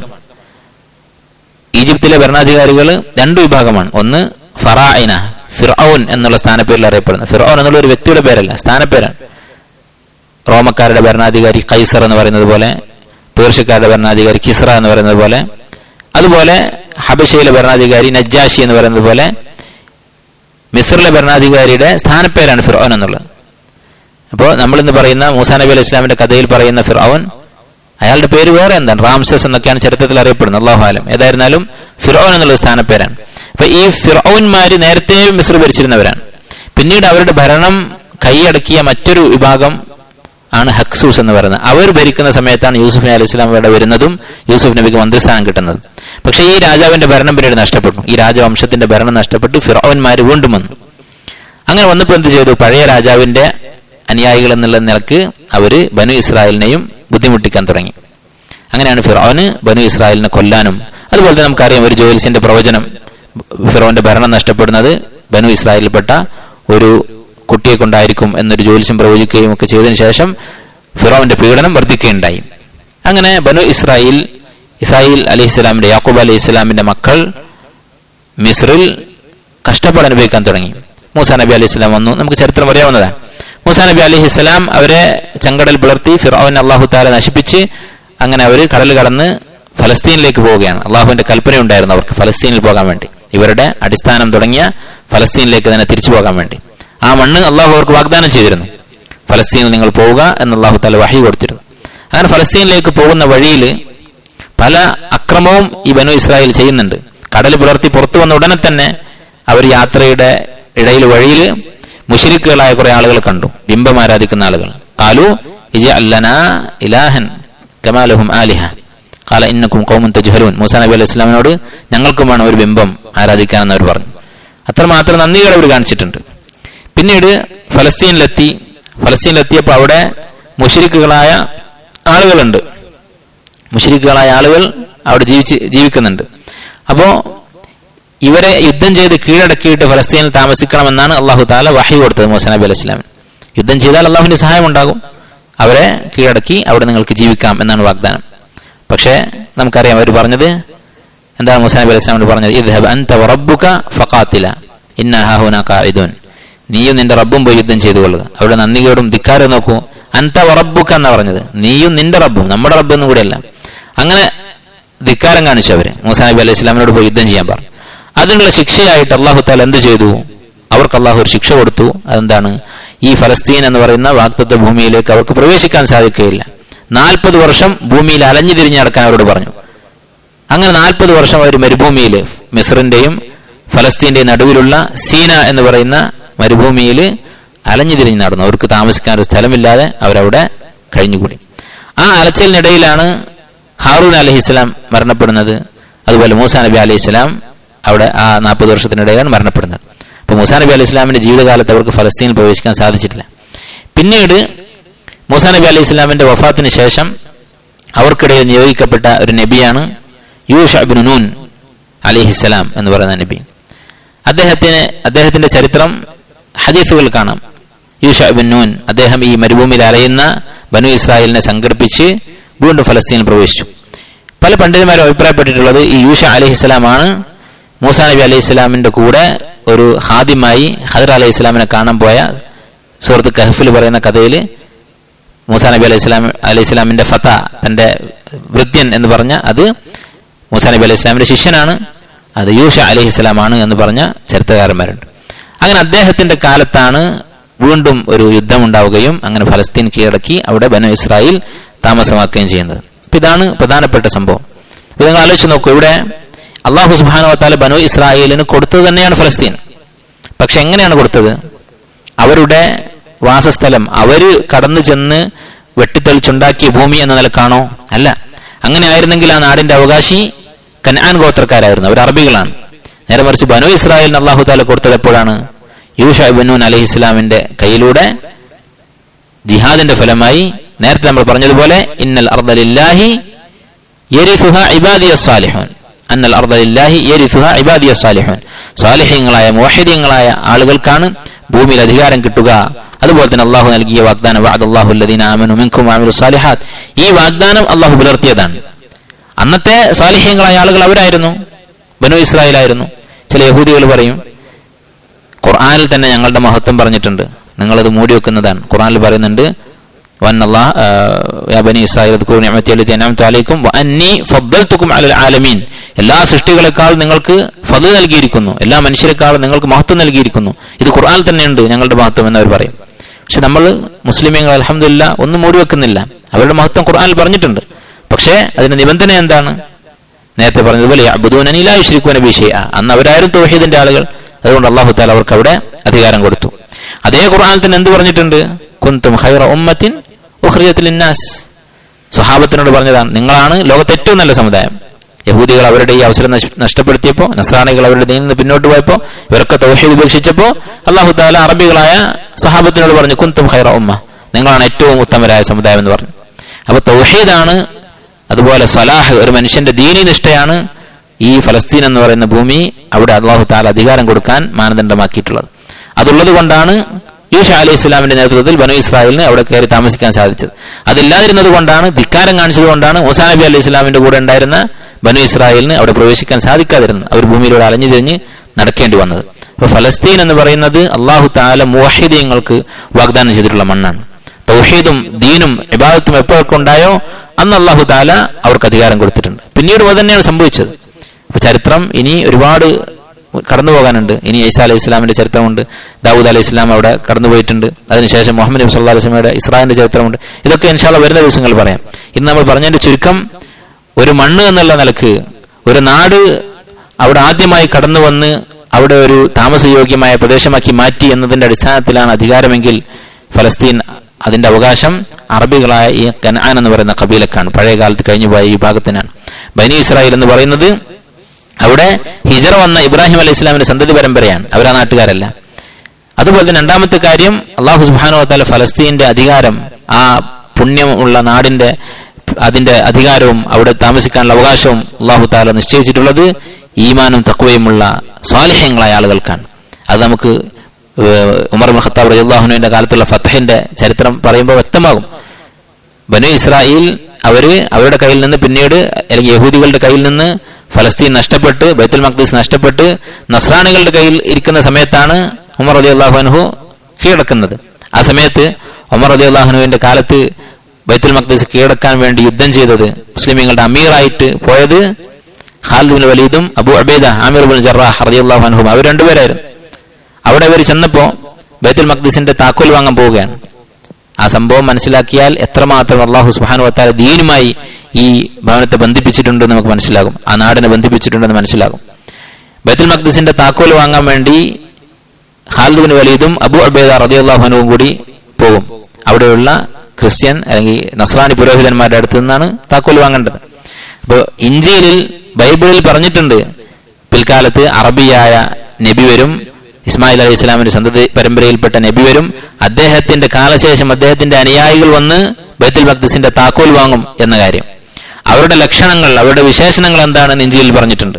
ഈജിപ്തിലെ ഭരണാധികാരികൾ രണ്ടു വിഭാഗമാണ് ഒന്ന് ഫറായിന ഫിറൌൻ എന്നുള്ള സ്ഥാനപ്പേരിൽ അറിയപ്പെടുന്നത് ഫിറൌൻ എന്നുള്ള ഒരു വ്യക്തിയുടെ പേരല്ല സ്ഥാനപ്പേരാണ് റോമക്കാരുടെ ഭരണാധികാരി കൈസർ എന്ന് പറയുന്നത് പോലെ പേർഷ്യക്കാരുടെ ഭരണാധികാരി കിസ്ര എന്ന് പറയുന്നത് പോലെ അതുപോലെ ഹബഷയിലെ ഭരണാധികാരി നജ്ജാഷി എന്ന് പറയുന്നത് പോലെ മിസ്റിലെ ഭരണാധികാരിയുടെ സ്ഥാനപ്പേരാണ് ഫിറോൻ എന്നുള്ളത് അപ്പോൾ നമ്മളിന്ന് പറയുന്ന മൂസാ നബി അലൈഹി ഇസ്ലാമിന്റെ കഥയിൽ പറയുന്ന ഫിറോൻ അയാളുടെ പേര് വേറെ എന്താണ് റാംസസ് എന്നൊക്കെയാണ് ചരിത്രത്തിൽ അറിയപ്പെടുന്നത് അള്ളാഹു ആലം ഏതായിരുന്നാലും ഫിറോൻ എന്നുള്ള സ്ഥാനപ്പേരാണ് അപ്പൊ ഈ ഫിറോന്മാര് നേരത്തെ മിസ്ർ ഭരിച്ചിരുന്നവരാണ് പിന്നീട് അവരുടെ ഭരണം കൈയടക്കിയ മറ്റൊരു വിഭാഗം ആണ് ഹക്സൂസ് എന്ന് പറയുന്നത് അവർ ഭരിക്കുന്ന സമയത്താണ് യൂസുഫ് നബി അലൈഹി സ്വലാം ഇവിടെ വരുന്നതും യൂസുഫ് നബിക്ക് മന്ത്രിസ്ഥാനം കിട്ടുന്നത് പക്ഷേ ഈ രാജാവിന്റെ ഭരണം പിന്നീട് നഷ്ടപ്പെട്ടു ഈ രാജവംശത്തിന്റെ ഭരണം നഷ്ടപ്പെട്ടു ഫിറോന്മാര് വീണ്ടും വന്നു അങ്ങനെ വന്നപ്പോൾ എന്ത് ചെയ്തു പഴയ രാജാവിന്റെ അനുയായികൾ എന്നുള്ള നിലക്ക് അവര് ബനു ഇസ്രായേലിനെയും ബുദ്ധിമുട്ടിക്കാൻ തുടങ്ങി അങ്ങനെയാണ് ഫിറോന് ബനു ഇസ്രായേലിനെ കൊല്ലാനും അതുപോലെ തന്നെ നമുക്കറിയാം ഒരു ജോലിസിന്റെ പ്രവചനം ഫിറോന്റെ ഭരണം നഷ്ടപ്പെടുന്നത് ബനു ഇസ്രായേലിൽപ്പെട്ട ഒരു കുട്ടിയെ കൊണ്ടായിരിക്കും എന്നൊരു ജോലിസ്യം പ്രവചിക്കുകയും ഒക്കെ ചെയ്തതിനു ശേഷം ഫിറോവിന്റെ പീഡനം വർദ്ധിക്കുകയുണ്ടായി അങ്ങനെ ബനു ഇസ്രായേൽ ഇസ്രായേൽ അലൈഹി സ്വലാമിന്റെ യാക്കൂബ് അലൈഹി സ്വലാമിന്റെ മക്കൾ മിസ്രിൽ കഷ്ടപ്പാട് അനുഭവിക്കാൻ തുടങ്ങി മൂസാ നബി അലൈഹി സ്വലാം വന്നു നമുക്ക് ചരിത്രം അറിയാവുന്നതാണ് മൂസാ നബി അലൈഹി സ്വലാം അവരെ ചെങ്കടൽ പിളർത്തി ഫിറോൻ അള്ളാഹു താല നശിപ്പിച്ച് അങ്ങനെ അവർ കടൽ കടന്ന് ഫലസ്തീനിലേക്ക് പോവുകയാണ് അള്ളാഹുവിന്റെ കൽപ്പന ഉണ്ടായിരുന്നു അവർക്ക് ഫലസ്തീനിൽ പോകാൻ വേണ്ടി ഇവരുടെ അടിസ്ഥാനം തുടങ്ങിയ ഫലസ്തീനിലേക്ക് തന്നെ തിരിച്ചു പോകാൻ വേണ്ടി ആ മണ്ണ് അള്ളാഹു അവർക്ക് വാഗ്ദാനം ചെയ്തിരുന്നു ഫലസ്തീനിൽ നിങ്ങൾ പോവുക എന്ന് അള്ളാഹു താല വഹി കൊടുത്തിരുന്നു അങ്ങനെ ഫലസ്തീനിലേക്ക് പോകുന്ന വഴിയിൽ പല അക്രമവും ഈ ബനു ഇസ്രായേൽ ചെയ്യുന്നുണ്ട് കടൽ പുലർത്തി പുറത്തു വന്ന ഉടനെ തന്നെ അവർ യാത്രയുടെ ഇടയിൽ വഴിയിൽ മുഷരിക്കുകളായ കുറെ ആളുകൾ കണ്ടു ബിംബം ആരാധിക്കുന്ന ആളുകൾ കാലു ഇജ അല്ലന ഇലാഹൻ കമാലഹും ആലിഹ കാല ഇന്നക്കും കൗമുൻ തജ്ഹലൂൻ മൂസാ നബി അലൈഹി ഇസ്ലാമിനോട് ഞങ്ങൾക്കും വേണം ഒരു ബിംബം ആരാധിക്കാനെന്ന് അവർ പറഞ്ഞു അത്രമാത്രം നന്ദികൾ അവർ കാണിച്ചിട്ടുണ്ട് പിന്നീട് ഫലസ്തീനിലെത്തി ഫലസ്തീനിലെത്തിയപ്പോൾ അവിടെ മുഷരിക്കുകളായ ആളുകളുണ്ട് മുഷരിക്കുകളായ ആളുകൾ അവിടെ ജീവിച്ച് ജീവിക്കുന്നുണ്ട് അപ്പോ ഇവരെ യുദ്ധം ചെയ്ത് കീഴടക്കിയിട്ട് ഫലസ്തീനിൽ താമസിക്കണമെന്നാണ് അള്ളാഹു താല വഹി കൊടുത്തത് മൂസ നബി അലൈഹി സ്വലാമിന് യുദ്ധം ചെയ്താൽ അള്ളാഹുവിന്റെ സഹായം ഉണ്ടാകും അവരെ കീഴടക്കി അവിടെ നിങ്ങൾക്ക് ജീവിക്കാം എന്നാണ് വാഗ്ദാനം പക്ഷേ നമുക്കറിയാം അവർ പറഞ്ഞത് എന്താണ് മൂസ നബി അലൈഹി സ്വലാമിനോട് പറഞ്ഞത് ഇദ്ഹബ് അൻത വറബ്ബുക ഫഖാത്തില ഇന്ന ഹാഹുന ഖാഇദൂൻ നീയും നിന്റെ റബ്ബും പോയി യുദ്ധം ചെയ്തു കൊള്ളുക അവിടെ നന്ദികേടും ധിക്കാരും നോക്കൂ അൻത വറബ്ബുക എന്നാ പറഞ്ഞത് നീയും നിന്റെ റബ്ബും നമ്മുടെ റബ്ബെന്നും കൂടെയല്ല അങ്ങനെ ധിക്കാരം കാണിച്ചു അവര് മൂസ നബി അലൈഹി സ്വലാമിനോട് പോയി യുദ്ധം ചെയ്യാൻ പറഞ്ഞു അതിനുള്ള ശിക്ഷയായിട്ട് അള്ളാഹു താല എന്ത് ചെയ്തു അവർക്ക് അള്ളാഹു ഒരു ശിക്ഷ കൊടുത്തു അതെന്താണ് ഈ ഫലസ്തീൻ എന്ന് പറയുന്ന വാക്തത്വ ഭൂമിയിലേക്ക് അവർക്ക് പ്രവേശിക്കാൻ സാധിക്കുകയില്ല നാൽപ്പത് വർഷം ഭൂമിയിൽ അലഞ്ഞു തിരിഞ്ഞ് നടക്കാൻ അവരോട് പറഞ്ഞു അങ്ങനെ നാൽപ്പത് വർഷം അവർ മരുഭൂമിയിൽ മിസ്റിന്റെയും ഫലസ്തീന്റെയും നടുവിലുള്ള സീന എന്ന് പറയുന്ന മരുഭൂമിയിൽ അലഞ്ഞു തിരിഞ്ഞ് നടന്നു അവർക്ക് താമസിക്കാൻ ഒരു സ്ഥലമില്ലാതെ അവരവിടെ കഴിഞ്ഞുകൂടി ആ അലച്ചിലിനിടയിലാണ് ഹാറൂൻ അലഹിസ്ലാം മരണപ്പെടുന്നത് അതുപോലെ മൂസാ നബി അലൈഹി സ്വലാം അവിടെ ആ നാൽപ്പത് വർഷത്തിനിടയിലാണ് മരണപ്പെടുന്നത് അപ്പൊ മൂസാ നബി അലൈഹി സ്വലാമിന്റെ ജീവിതകാലത്ത് അവർക്ക് ഫലസ്തീനിൽ പ്രവേശിക്കാൻ സാധിച്ചിട്ടില്ല പിന്നീട് മൂസാ നബി അലൈഹി സ്വലാമിന്റെ വഫാത്തിന് ശേഷം അവർക്കിടയിൽ നിയോഗിക്കപ്പെട്ട ഒരു നബിയാണ് യൂഷ ബിൻ നൂൻ അലിഹിസ്സലാം എന്ന് പറയുന്ന നബി അദ്ദേഹത്തിന് അദ്ദേഹത്തിന്റെ ചരിത്രം ഹദീസുകൾ കാണാം യൂഷ ബിൻ നൂൻ അദ്ദേഹം ഈ മരുഭൂമിയിൽ അലയുന്ന ബനു ഇസ്രായേലിനെ സംഘടിപ്പിച്ച് വീണ്ടും ഫലസ്തീനിൽ പ്രവേശിച്ചു പല പണ്ഡിതന്മാരും അഭിപ്രായപ്പെട്ടിട്ടുള്ളത് ഈ യൂഷ അലഹിസ്സലാമാണ് മൂസാ നബി അലൈഹി സ്വലാമിന്റെ കൂടെ ഒരു ഹാദിമായി ഹദർ അലൈഹി സ്വലാമിനെ കാണാൻ പോയ സുഹൃത്ത് കഹഫിൽ പറയുന്ന കഥയിൽ മൂസാ നബി അലൈഹി സ്വലാം അലൈഹി സ്വലാമിന്റെ ഫത തന്റെ വൃത്യൻ എന്ന് പറഞ്ഞ അത് മൂസാ നബി അലൈഹി സ്വലാമിന്റെ ശിഷ്യനാണ് അത് യൂഷ അലൈഹി സ്വലാമാണ് എന്ന് പറഞ്ഞ ചരിത്രകാരന്മാരുണ്ട് അങ്ങനെ അദ്ദേഹത്തിന്റെ കാലത്താണ് വീണ്ടും ഒരു യുദ്ധം ഉണ്ടാവുകയും അങ്ങനെ ഫലസ്തീൻ കീഴടക്കി അവിടെ ബനു ഇസ്രായേൽ താമസമാക്കുകയും ചെയ്യുന്നത് അപ്പൊ ഇതാണ് പ്രധാനപ്പെട്ട സംഭവം ഇത് നിങ്ങൾ ആലോചിച്ച് നോക്കൂ ഇവിടെ അള്ളാഹു സുബാനുവത്താല ബനു ഇസ്രായേലിന് കൊടുത്തത് തന്നെയാണ് ഫലസ്തീൻ പക്ഷെ എങ്ങനെയാണ് കൊടുത്തത് അവരുടെ വാസസ്ഥലം അവര് കടന്നു ചെന്ന് വെട്ടിത്തെളിച്ചുണ്ടാക്കിയ ഭൂമി എന്ന നിലക്കാണോ അല്ല അങ്ങനെ ആയിരുന്നെങ്കിൽ ആ നാടിന്റെ അവകാശി കനാൻ ഗോത്രക്കാരായിരുന്നു അവർ അറബികളാണ് നേരെ മറിച്ച് ബനു ഇസ്രായേലിന് അള്ളാഹു താല കൊടുത്തത് എപ്പോഴാണ് യൂഷ ബനൂൻ അലഹി ഇസ്ലാമിന്റെ കയ്യിലൂടെ ജിഹാദിന്റെ ഫലമായി നേരത്തെ നമ്മൾ പറഞ്ഞതുപോലെ ഇന്നൽ അർദലില്ലാഹി യരിഫുഹ ഇബാദിയ സാലിഹുൻ അന്നൽ അർദലില്ലാഹി യരിഫുഹ ഇബാദിയ സാലിഹുൻ സാലിഹ്യങ്ങളായ മോഹിര്യങ്ങളായ ആളുകൾക്കാണ് ഭൂമിയിൽ അധികാരം കിട്ടുക അതുപോലെ തന്നെ അള്ളാഹു നൽകിയ വാഗ്ദാനം അള്ളാഹു ആമനു മിൻകും ആമിലു സാലിഹാത്ത് ഈ വാഗ്ദാനം അള്ളാഹു പുലർത്തിയതാണ് അന്നത്തെ സ്വാലിഹ്യങ്ങളായ ആളുകൾ അവരായിരുന്നു ബനു ഇസ്രായേലായിരുന്നു ചില യഹൂദികൾ പറയും ഖുർആനിൽ തന്നെ ഞങ്ങളുടെ മഹത്വം പറഞ്ഞിട്ടുണ്ട് നിങ്ങളത് മൂടി വെക്കുന്നതാണ് ഖുർആനിൽ പറയുന്നുണ്ട് എല്ലാ സൃഷ്ടികളെക്കാൾ നിങ്ങൾക്ക് ഫത് നൽകിയിരിക്കുന്നു എല്ലാ മനുഷ്യരെക്കാളും നിങ്ങൾക്ക് മഹത്വം നൽകിയിരിക്കുന്നു ഇത് ഖുർആൻ തന്നെയുണ്ട് ഞങ്ങളുടെ മഹത്വം എന്നവർ പറയും പക്ഷെ നമ്മൾ മുസ്ലിമീങ്ങൾ അലഹമില്ല ഒന്നും മൂടി വെക്കുന്നില്ല അവരുടെ മഹത്വം ഖുർആനിൽ പറഞ്ഞിട്ടുണ്ട് പക്ഷേ അതിന്റെ നിബന്ധന എന്താണ് നേരത്തെ പറഞ്ഞതുപോലെ അബുദൂനനിലാശ്രിക്കുവന വിഷയ അന്ന് അവരാരും തൗഹീദിന്റെ ആളുകൾ അതുകൊണ്ട് അള്ളാഹു താല അവർക്ക് അവിടെ അധികാരം കൊടുത്തു അതേ ഖുർആനിൽ തന്നെ എന്ത് പറഞ്ഞിട്ടുണ്ട് കുന്തും ഹൈറ ഉമ്മത്തിൻ ഉഖ്രിജത്തിൽ ഇന്നാസ് സ്വഹാബത്തിനോട് പറഞ്ഞതാണ് നിങ്ങളാണ് ലോകത്തെ ഏറ്റവും നല്ല സമുദായം യഹൂദികൾ അവരുടെ ഈ അവസരം നശ്- നഷ്ടപ്പെടുത്തിയപ്പോൾ നസ്രാണികൾ അവരുടെ ദീനിൽ നിന്ന് പിന്നോട്ട് പോയപ്പോൾ ഇവരൊക്കെ തൗഹീദ് ഉപേക്ഷിച്ചപ്പോൾ അള്ളാഹു താല അറബികളായ സഹാബത്തിനോട് പറഞ്ഞു കുന്തും ഹൈറ ഉമ്മ നിങ്ങളാണ് ഏറ്റവും ഉത്തമരായ സമുദായം എന്ന് പറഞ്ഞു അപ്പൊ തൗഹീദാണ് അതുപോലെ സലാഹ് ഒരു മനുഷ്യന്റെ ദീനി നിഷ്ഠയാണ് ഈ ഫലസ്തീൻ എന്ന് പറയുന്ന ഭൂമി അവിടെ അള്ളാഹു താല അധികാരം കൊടുക്കാൻ മാനദണ്ഡമാക്കിയിട്ടുള്ളത് അതുള്ളത് കൊണ്ടാണ് യൂഷ അലി ഇസ്ലാമിന്റെ നേതൃത്വത്തിൽ ബനു ഇസ്രായേലിന് അവിടെ കയറി താമസിക്കാൻ സാധിച്ചത് അതില്ലാതിരുന്നത് കൊണ്ടാണ് ധിക്കാരം കാണിച്ചത് കൊണ്ടാണ് മൂസാ നബി അലി ഇസ്ലാമിന്റെ കൂടെ ഉണ്ടായിരുന്ന ബനു ഇസ്രായേലിന് അവിടെ പ്രവേശിക്കാൻ സാധിക്കാതിരുന്നത് അവർ ഭൂമിയിലൂടെ അലഞ്ഞു തിരിഞ്ഞ് നടക്കേണ്ടി വന്നത് അപ്പൊ ഫലസ്തീൻ എന്ന് പറയുന്നത് അള്ളാഹു താല മുവഹിദീങ്ങൾക്ക് വാഗ്ദാനം ചെയ്തിട്ടുള്ള മണ്ണാണ് തൗഹീദും ദീനും ഇബാദത്തും എപ്പോഴൊക്കെ ഉണ്ടായോ അന്ന് അള്ളാഹു താല അവർക്ക് അധികാരം കൊടുത്തിട്ടുണ്ട് പിന്നീട് അത് തന്നെയാണ് സംഭവിച്ചത് അപ്പൊ ചരിത്രം ഇനി ഒരുപാട് കടന്നു പോകാനുണ്ട് ഇനി ഈസാ അലൈഹി ഇസ്ലാമിന്റെ ചരിത്രമുണ്ട് ദാവൂദ് അലൈഹി ഇസ്ലാം അവിടെ കടന്നുപോയിട്ടുണ്ട് അതിനുശേഷം മുഹമ്മദ് നബി സല്ലാ അലൈഹിയുടെ ഇസ്രായേലിന്റെ ചരിത്രമുണ്ട് ഇതൊക്കെ ഇൻഷാല്ല വരുന്ന ദിവസങ്ങൾ പറയാം ഇന്ന് നമ്മൾ പറഞ്ഞതിന്റെ ചുരുക്കം ഒരു മണ്ണ് എന്നുള്ള നിലക്ക് ഒരു നാട് അവിടെ ആദ്യമായി കടന്നു വന്ന് അവിടെ ഒരു താമസയോഗ്യമായ പ്രദേശമാക്കി മാറ്റി എന്നതിന്റെ അടിസ്ഥാനത്തിലാണ് അധികാരമെങ്കിൽ ഫലസ്തീൻ അതിന്റെ അവകാശം അറബികളായ ഈ കനാൻ എന്ന് പറയുന്ന കബീലക്കാണ് പഴയ കാലത്ത് കഴിഞ്ഞുപോയ ഈ ഭാഗത്തിനാണ് ബനി ഇസ്രായേൽ എന്ന് പറയുന്നത് അവിടെ ഹിജറ വന്ന ഇബ്രാഹിം അലൈഹി ഇസ്ലാമിന്റെ സന്തതി പരമ്പരയാണ് അവരാ നാട്ടുകാരല്ല അതുപോലെ തന്നെ രണ്ടാമത്തെ കാര്യം അള്ളാഹു സുബാനോ താല ഫലസ്തീന്റെ അധികാരം ആ പുണ്യമുള്ള നാടിന്റെ അതിന്റെ അധികാരവും അവിടെ താമസിക്കാനുള്ള അവകാശവും അള്ളാഹു താല നിശ്ചയിച്ചിട്ടുള്ളത് ഈമാനും തക്വയുമുള്ള സ്വാലിഹ്യങ്ങളായ ആളുകൾക്കാണ് അത് നമുക്ക് ഏഹ്, ഉമർ ബിൻ ഖത്താബ് റളിയല്ലാഹുവിന്റെ കാലത്തുള്ള ഫത്തഹിന്റെ ചരിത്രം പറയുമ്പോൾ വ്യക്തമാകും ബനു ഇസ്രായേൽ അവര് അവരുടെ കയ്യിൽ നിന്ന് പിന്നീട് അല്ലെങ്കിൽ യഹൂദികളുടെ കയ്യിൽ നിന്ന് ഫലസ്തീൻ നഷ്ടപ്പെട്ട് ബൈത്തുൽ മഖ്ദീസ് നഷ്ടപ്പെട്ട് നസ്രാണികളുടെ കയ്യിൽ ഇരിക്കുന്ന സമയത്താണ് ഉമർ അലി അള്ളാഹുഅനഹു കീഴടക്കുന്നത് ആ സമയത്ത് ഉമർ അലി അള്ളാഹുനുവിന്റെ കാലത്ത് ബൈത്തുൽ മഖ്ദീസ് കീഴടക്കാൻ വേണ്ടി യുദ്ധം ചെയ്തത് മുസ്ലിമീങ്ങളുടെ അമീറായിട്ട് പോയത് ഖാലിദ് ബിൻ വലീദും Abu Abeda Amir bin Jarrah റളിയല്ലാഹു അൻഹും അവർ രണ്ടുപേരായിരുന്നു അവിടെ അവർ ചെന്നപ്പോ ബൈത്തുൽ മഖ്ദീസിന്റെ താക്കോൽ വാങ്ങാൻ പോവുകയാണ് ആ സംഭവം മനസ്സിലാക്കിയാൽ എത്രമാത്രം അള്ളാഹു സുബാനു വത്താല ദീനുമായി ഈ ഭവനത്തെ ബന്ധിപ്പിച്ചിട്ടുണ്ടെന്ന് നമുക്ക് മനസ്സിലാകും ആ നാടിനെ ബന്ധിപ്പിച്ചിട്ടുണ്ടെന്ന് മനസ്സിലാകും ബൈത്തുൽ മഖ്ദീസിന്റെ താക്കോൽ വാങ്ങാൻ വേണ്ടി ഖാലിദ് ബിൻ വലീദും അബു അബേദ റളിയല്ലാഹുനും കൂടി പോകും അവിടെയുള്ള ക്രിസ്ത്യൻ അല്ലെങ്കിൽ നസ്രാനി പുരോഹിതന്മാരുടെ അടുത്ത് നിന്നാണ് താക്കോൽ വാങ്ങേണ്ടത് അപ്പോൾ ഇഞ്ചിയിലിൽ ബൈബിളിൽ പറഞ്ഞിട്ടുണ്ട് പിൽക്കാലത്ത് അറബിയായ നബി വരും ഇസ്മായിൽ അലൈഹി ഇസ്ലാമിന്റെ സന്തതി പരമ്പരയിൽപ്പെട്ട നബി വരും അദ്ദേഹത്തിന്റെ കാലശേഷം അദ്ദേഹത്തിന്റെ അനുയായികൾ വന്ന് ബൈത്തുൽ മഖ്ദിസിന്റെ താക്കോൽ വാങ്ങും എന്ന കാര്യം അവരുടെ ലക്ഷണങ്ങൾ അവരുടെ വിശേഷണങ്ങൾ എന്താണെന്ന് ഇഞ്ചിയിൽ പറഞ്ഞിട്ടുണ്ട്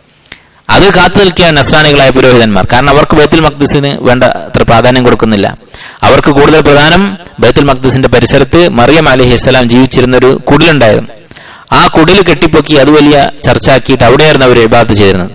അത് കാത്തു നിൽക്കുകയാണ് നസ്രാണികളായ പുരോഹിതന്മാർ കാരണം അവർക്ക് ബൈത്തുൽ മഖ്ദിസിന് വേണ്ട അത്ര പ്രാധാന്യം കൊടുക്കുന്നില്ല അവർക്ക് കൂടുതൽ പ്രധാനം ബൈത്തുൽ മഖ്ദിസിന്റെ പരിസരത്ത് മറിയം അലഹി ഇസ്ലാം ജീവിച്ചിരുന്ന ഒരു കുടിലുണ്ടായിരുന്നു ആ കുടിൽ കെട്ടിപ്പൊക്കി അത് വലിയ ചർച്ചയാക്കിയിട്ട് അവിടെയായിരുന്നു അവർ ഇബാദത്ത് ചെയ്തിരുന്നത്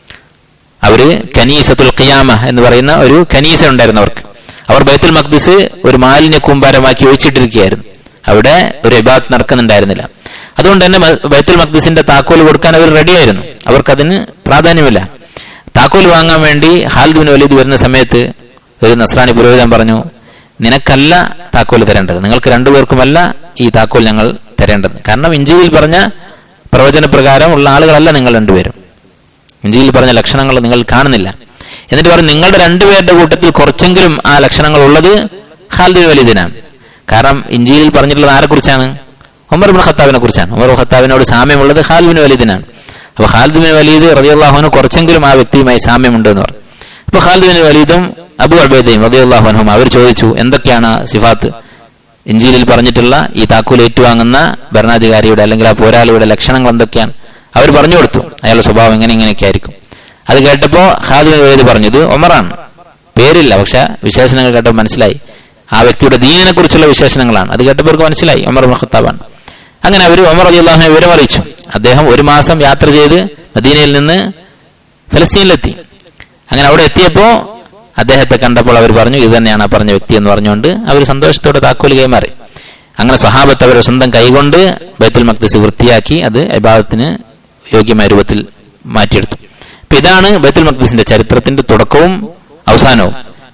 അവര് കനീസത്തുൽ ഖിയാമ എന്ന് പറയുന്ന ഒരു കനീസ ഉണ്ടായിരുന്നു അവർക്ക് അവർ ബൈത്തുൽ മഖ്ദിസ് ഒരു മാലിന്യ കൂമ്പാരമാക്കി ഒഴിച്ചിട്ടിരിക്കുകയായിരുന്നു അവിടെ ഒരു ഇബാദത്ത് നടക്കുന്നുണ്ടായിരുന്നില്ല അതുകൊണ്ട് തന്നെ മ- ബൈത്തുൽ മഖ്ദിസിന്റെ താക്കോൽ കൊടുക്കാൻ അവർ റെഡിയായിരുന്നു അവർക്കതിന് പ്രാധാന്യമില്ല താക്കോൽ വാങ്ങാൻ വേണ്ടി ഹാലിദ് ബിൻ വലീദ് വരുന്ന സമയത്ത് ഒരു നസ്രാനി പുരോഹിതൻ പറഞ്ഞു നിനക്കല്ല താക്കോൽ തരേണ്ടത് നിങ്ങൾക്ക് രണ്ടുപേർക്കുമല്ല ഈ താക്കോൽ ഞങ്ങൾ തരേണ്ടത് കാരണം ഇഞ്ചിയിൽ പറഞ്ഞ പ്രവചന പ്രകാരം ഉള്ള ആളുകളല്ല നിങ്ങൾ രണ്ടുപേരും ഇഞ്ചിയിൽ പറഞ്ഞ ലക്ഷണങ്ങൾ നിങ്ങൾ കാണുന്നില്ല എന്നിട്ട് പറഞ്ഞു നിങ്ങളുടെ രണ്ടുപേരുടെ കൂട്ടത്തിൽ കുറച്ചെങ്കിലും ആ ലക്ഷണങ്ങൾ ഉള്ളത് ഖാലിദ് വലീദിനാണ് കാരണം ഇഞ്ചിയിൽ പറഞ്ഞിട്ടുള്ളത് ആരെ കുറിച്ചാണ് ഉമർ ബിൻ ഖത്താബിനെ കുറിച്ചാണ് ഉമർ ബിൻ ഖത്താബിനോട് സാമ്യമുള്ളത് ഖാലിദ് ബിൻ വലീദിനാണ് അപ്പൊ ഖാലിദ് ബിൻ വലീദ് റളിയല്ലാഹുവിന് കുറച്ചെങ്കിലും ആ വ്യക്തിയുമായി സാമ്യമുണ്ട് എന്ന് പറഞ്ഞു അപ്പൊ ഖാലിദ് ബിൻ വലീദും അബു അബേദയും റളിയല്ലാഹുഅൻഹും അവർ ചോദിച്ചു എന്തൊക്കെയാണ് ആ സിഫാത്ത് ഇഞ്ചിയിൽ പറഞ്ഞിട്ടുള്ള ഈ താക്കോൽ ഏറ്റുവാങ്ങുന്ന ഭരണാധികാരിയുടെ അല്ലെങ്കിൽ ആ പോരാളിയുടെ ലക്ഷണങ്ങൾ എന്തൊക്കെയാണ് അവർ പറഞ്ഞു കൊടുത്തു അയാളുടെ സ്വഭാവം ഇങ്ങനെ ഇങ്ങനെയൊക്കെ ആയിരിക്കും അത് കേട്ടപ്പോ ഖാദിന് വേദി പറഞ്ഞത് ഒമറാണ് പേരില്ല പക്ഷെ വിശേഷണങ്ങൾ കേട്ടപ്പോൾ മനസ്സിലായി ആ വ്യക്തിയുടെ ദീനിനെ കുറിച്ചുള്ള വിശേഷണങ്ങളാണ് അത് കേട്ടപ്പോൾ അവർക്ക് മനസ്സിലായി ഒമർ ബിൻ ഖത്താബാണ് അങ്ങനെ അവർ ഒമർ അലി അള്ളാഹുനെ വിവരം അറിയിച്ചു അദ്ദേഹം ഒരു മാസം യാത്ര ചെയ്ത് മദീനയിൽ നിന്ന് ഫലസ്തീനിലെത്തി അങ്ങനെ അവിടെ എത്തിയപ്പോ അദ്ദേഹത്തെ കണ്ടപ്പോൾ അവർ പറഞ്ഞു ഇത് തന്നെയാണ് ആ പറഞ്ഞ വ്യക്തി എന്ന് പറഞ്ഞുകൊണ്ട് അവർ സന്തോഷത്തോടെ താക്കോല് കൈമാറി അങ്ങനെ സഹാബത്ത് അവരുടെ സ്വന്തം കൈകൊണ്ട് ബൈത്തുൽ മഖ്ദസ് വൃത്തിയാക്കി അത് ഇബാദത്തിന് യോഗ്യമായ രൂപത്തിൽ മാറ്റിയെടുത്തു അപ്പൊ ഇതാണ് ബൈത്തുൽ മഖ്ദസിന്റെ ചരിത്രത്തിന്റെ തുടക്കവും അവസാനവും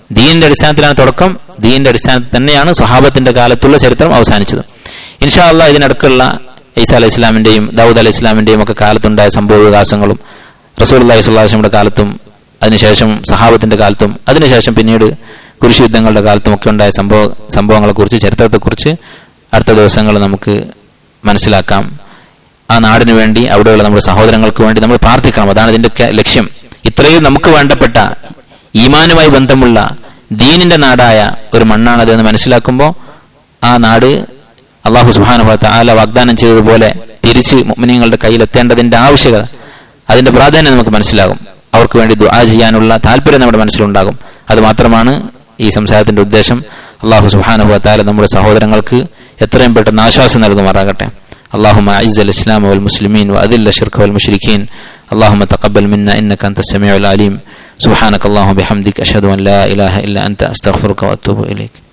ദീനിന്റെ അടിസ്ഥാനത്തിലാണ് തുടക്കം ദീനിന്റെ അടിസ്ഥാനത്തിൽ തന്നെയാണ് സഹാബത്തിന്റെ കാലത്തുള്ള ചരിത്രം അവസാനിച്ചത് ഇൻഷാ അള്ളാ ഇതിനടക്കുള്ള ഈസ അലൈഹി ഇസ്ലാമിന്റെയും ദാവൂദ് അലൈഹി ഇസ്ലാമിന്റെയും ഒക്കെ കാലത്തുണ്ടായ സംഭവ വികാസങ്ങളും റസൂൽ അള്ളാഹി സ്വല്ലാസ്ലമിയുടെ കാലത്തും അതിനുശേഷം സഹാബത്തിന്റെ കാലത്തും അതിനുശേഷം പിന്നീട് കുരിശ് യുദ്ധങ്ങളുടെ കാലത്തും ഒക്കെ ഉണ്ടായ സംഭവ സംഭവങ്ങളെക്കുറിച്ച് ചരിത്രത്തെക്കുറിച്ച് അടുത്ത ദിവസങ്ങൾ നമുക്ക് മനസ്സിലാക്കാം ആ നാടിനു വേണ്ടി അവിടെയുള്ള നമ്മുടെ സഹോദരങ്ങൾക്ക് വേണ്ടി നമ്മൾ പ്രാർത്ഥിക്കണം അതാണ് ഇതിന്റെ ഒക്കെ ലക്ഷ്യം ഇത്രയും നമുക്ക് വേണ്ടപ്പെട്ട ഈമാനുമായി ബന്ധമുള്ള ദീനിന്റെ നാടായ ഒരു മണ്ണാണത് എന്ന് മനസ്സിലാക്കുമ്പോൾ ആ നാട് അള്ളാഹു സുബാനുഭവത്തെ ആല വാഗ്ദാനം ചെയ്തതുപോലെ തിരിച്ച് മുഅ്മിനീങ്ങളുടെ കയ്യിൽ എത്തേണ്ടതിന്റെ ആവശ്യകത അതിന്റെ പ്രാധാന്യം നമുക്ക് മനസ്സിലാകും അവർക്ക് വേണ്ടി ദുആ ചെയ്യാനുള്ള താല്പര്യം നമ്മുടെ മനസ്സിലുണ്ടാകും അത് മാത്രമാണ് ഈ സംസാരത്തിന്റെ ഉദ്ദേശം അള്ളാഹു സുബാനുഭവത്താല നമ്മുടെ സഹോദരങ്ങൾക്ക് എത്രയും പെട്ടെന്ന് ആശ്വാസം നൽകുമാറാകട്ടെ اللهم أعز الإسلام والمسلمين وأذل الشرك والمشركين اللهم تقبل منا إنك أنت السميع العليم سبحانك اللهم بحمدك أشهد أن لا إله إلا أنت أستغفرك وأتوب إليك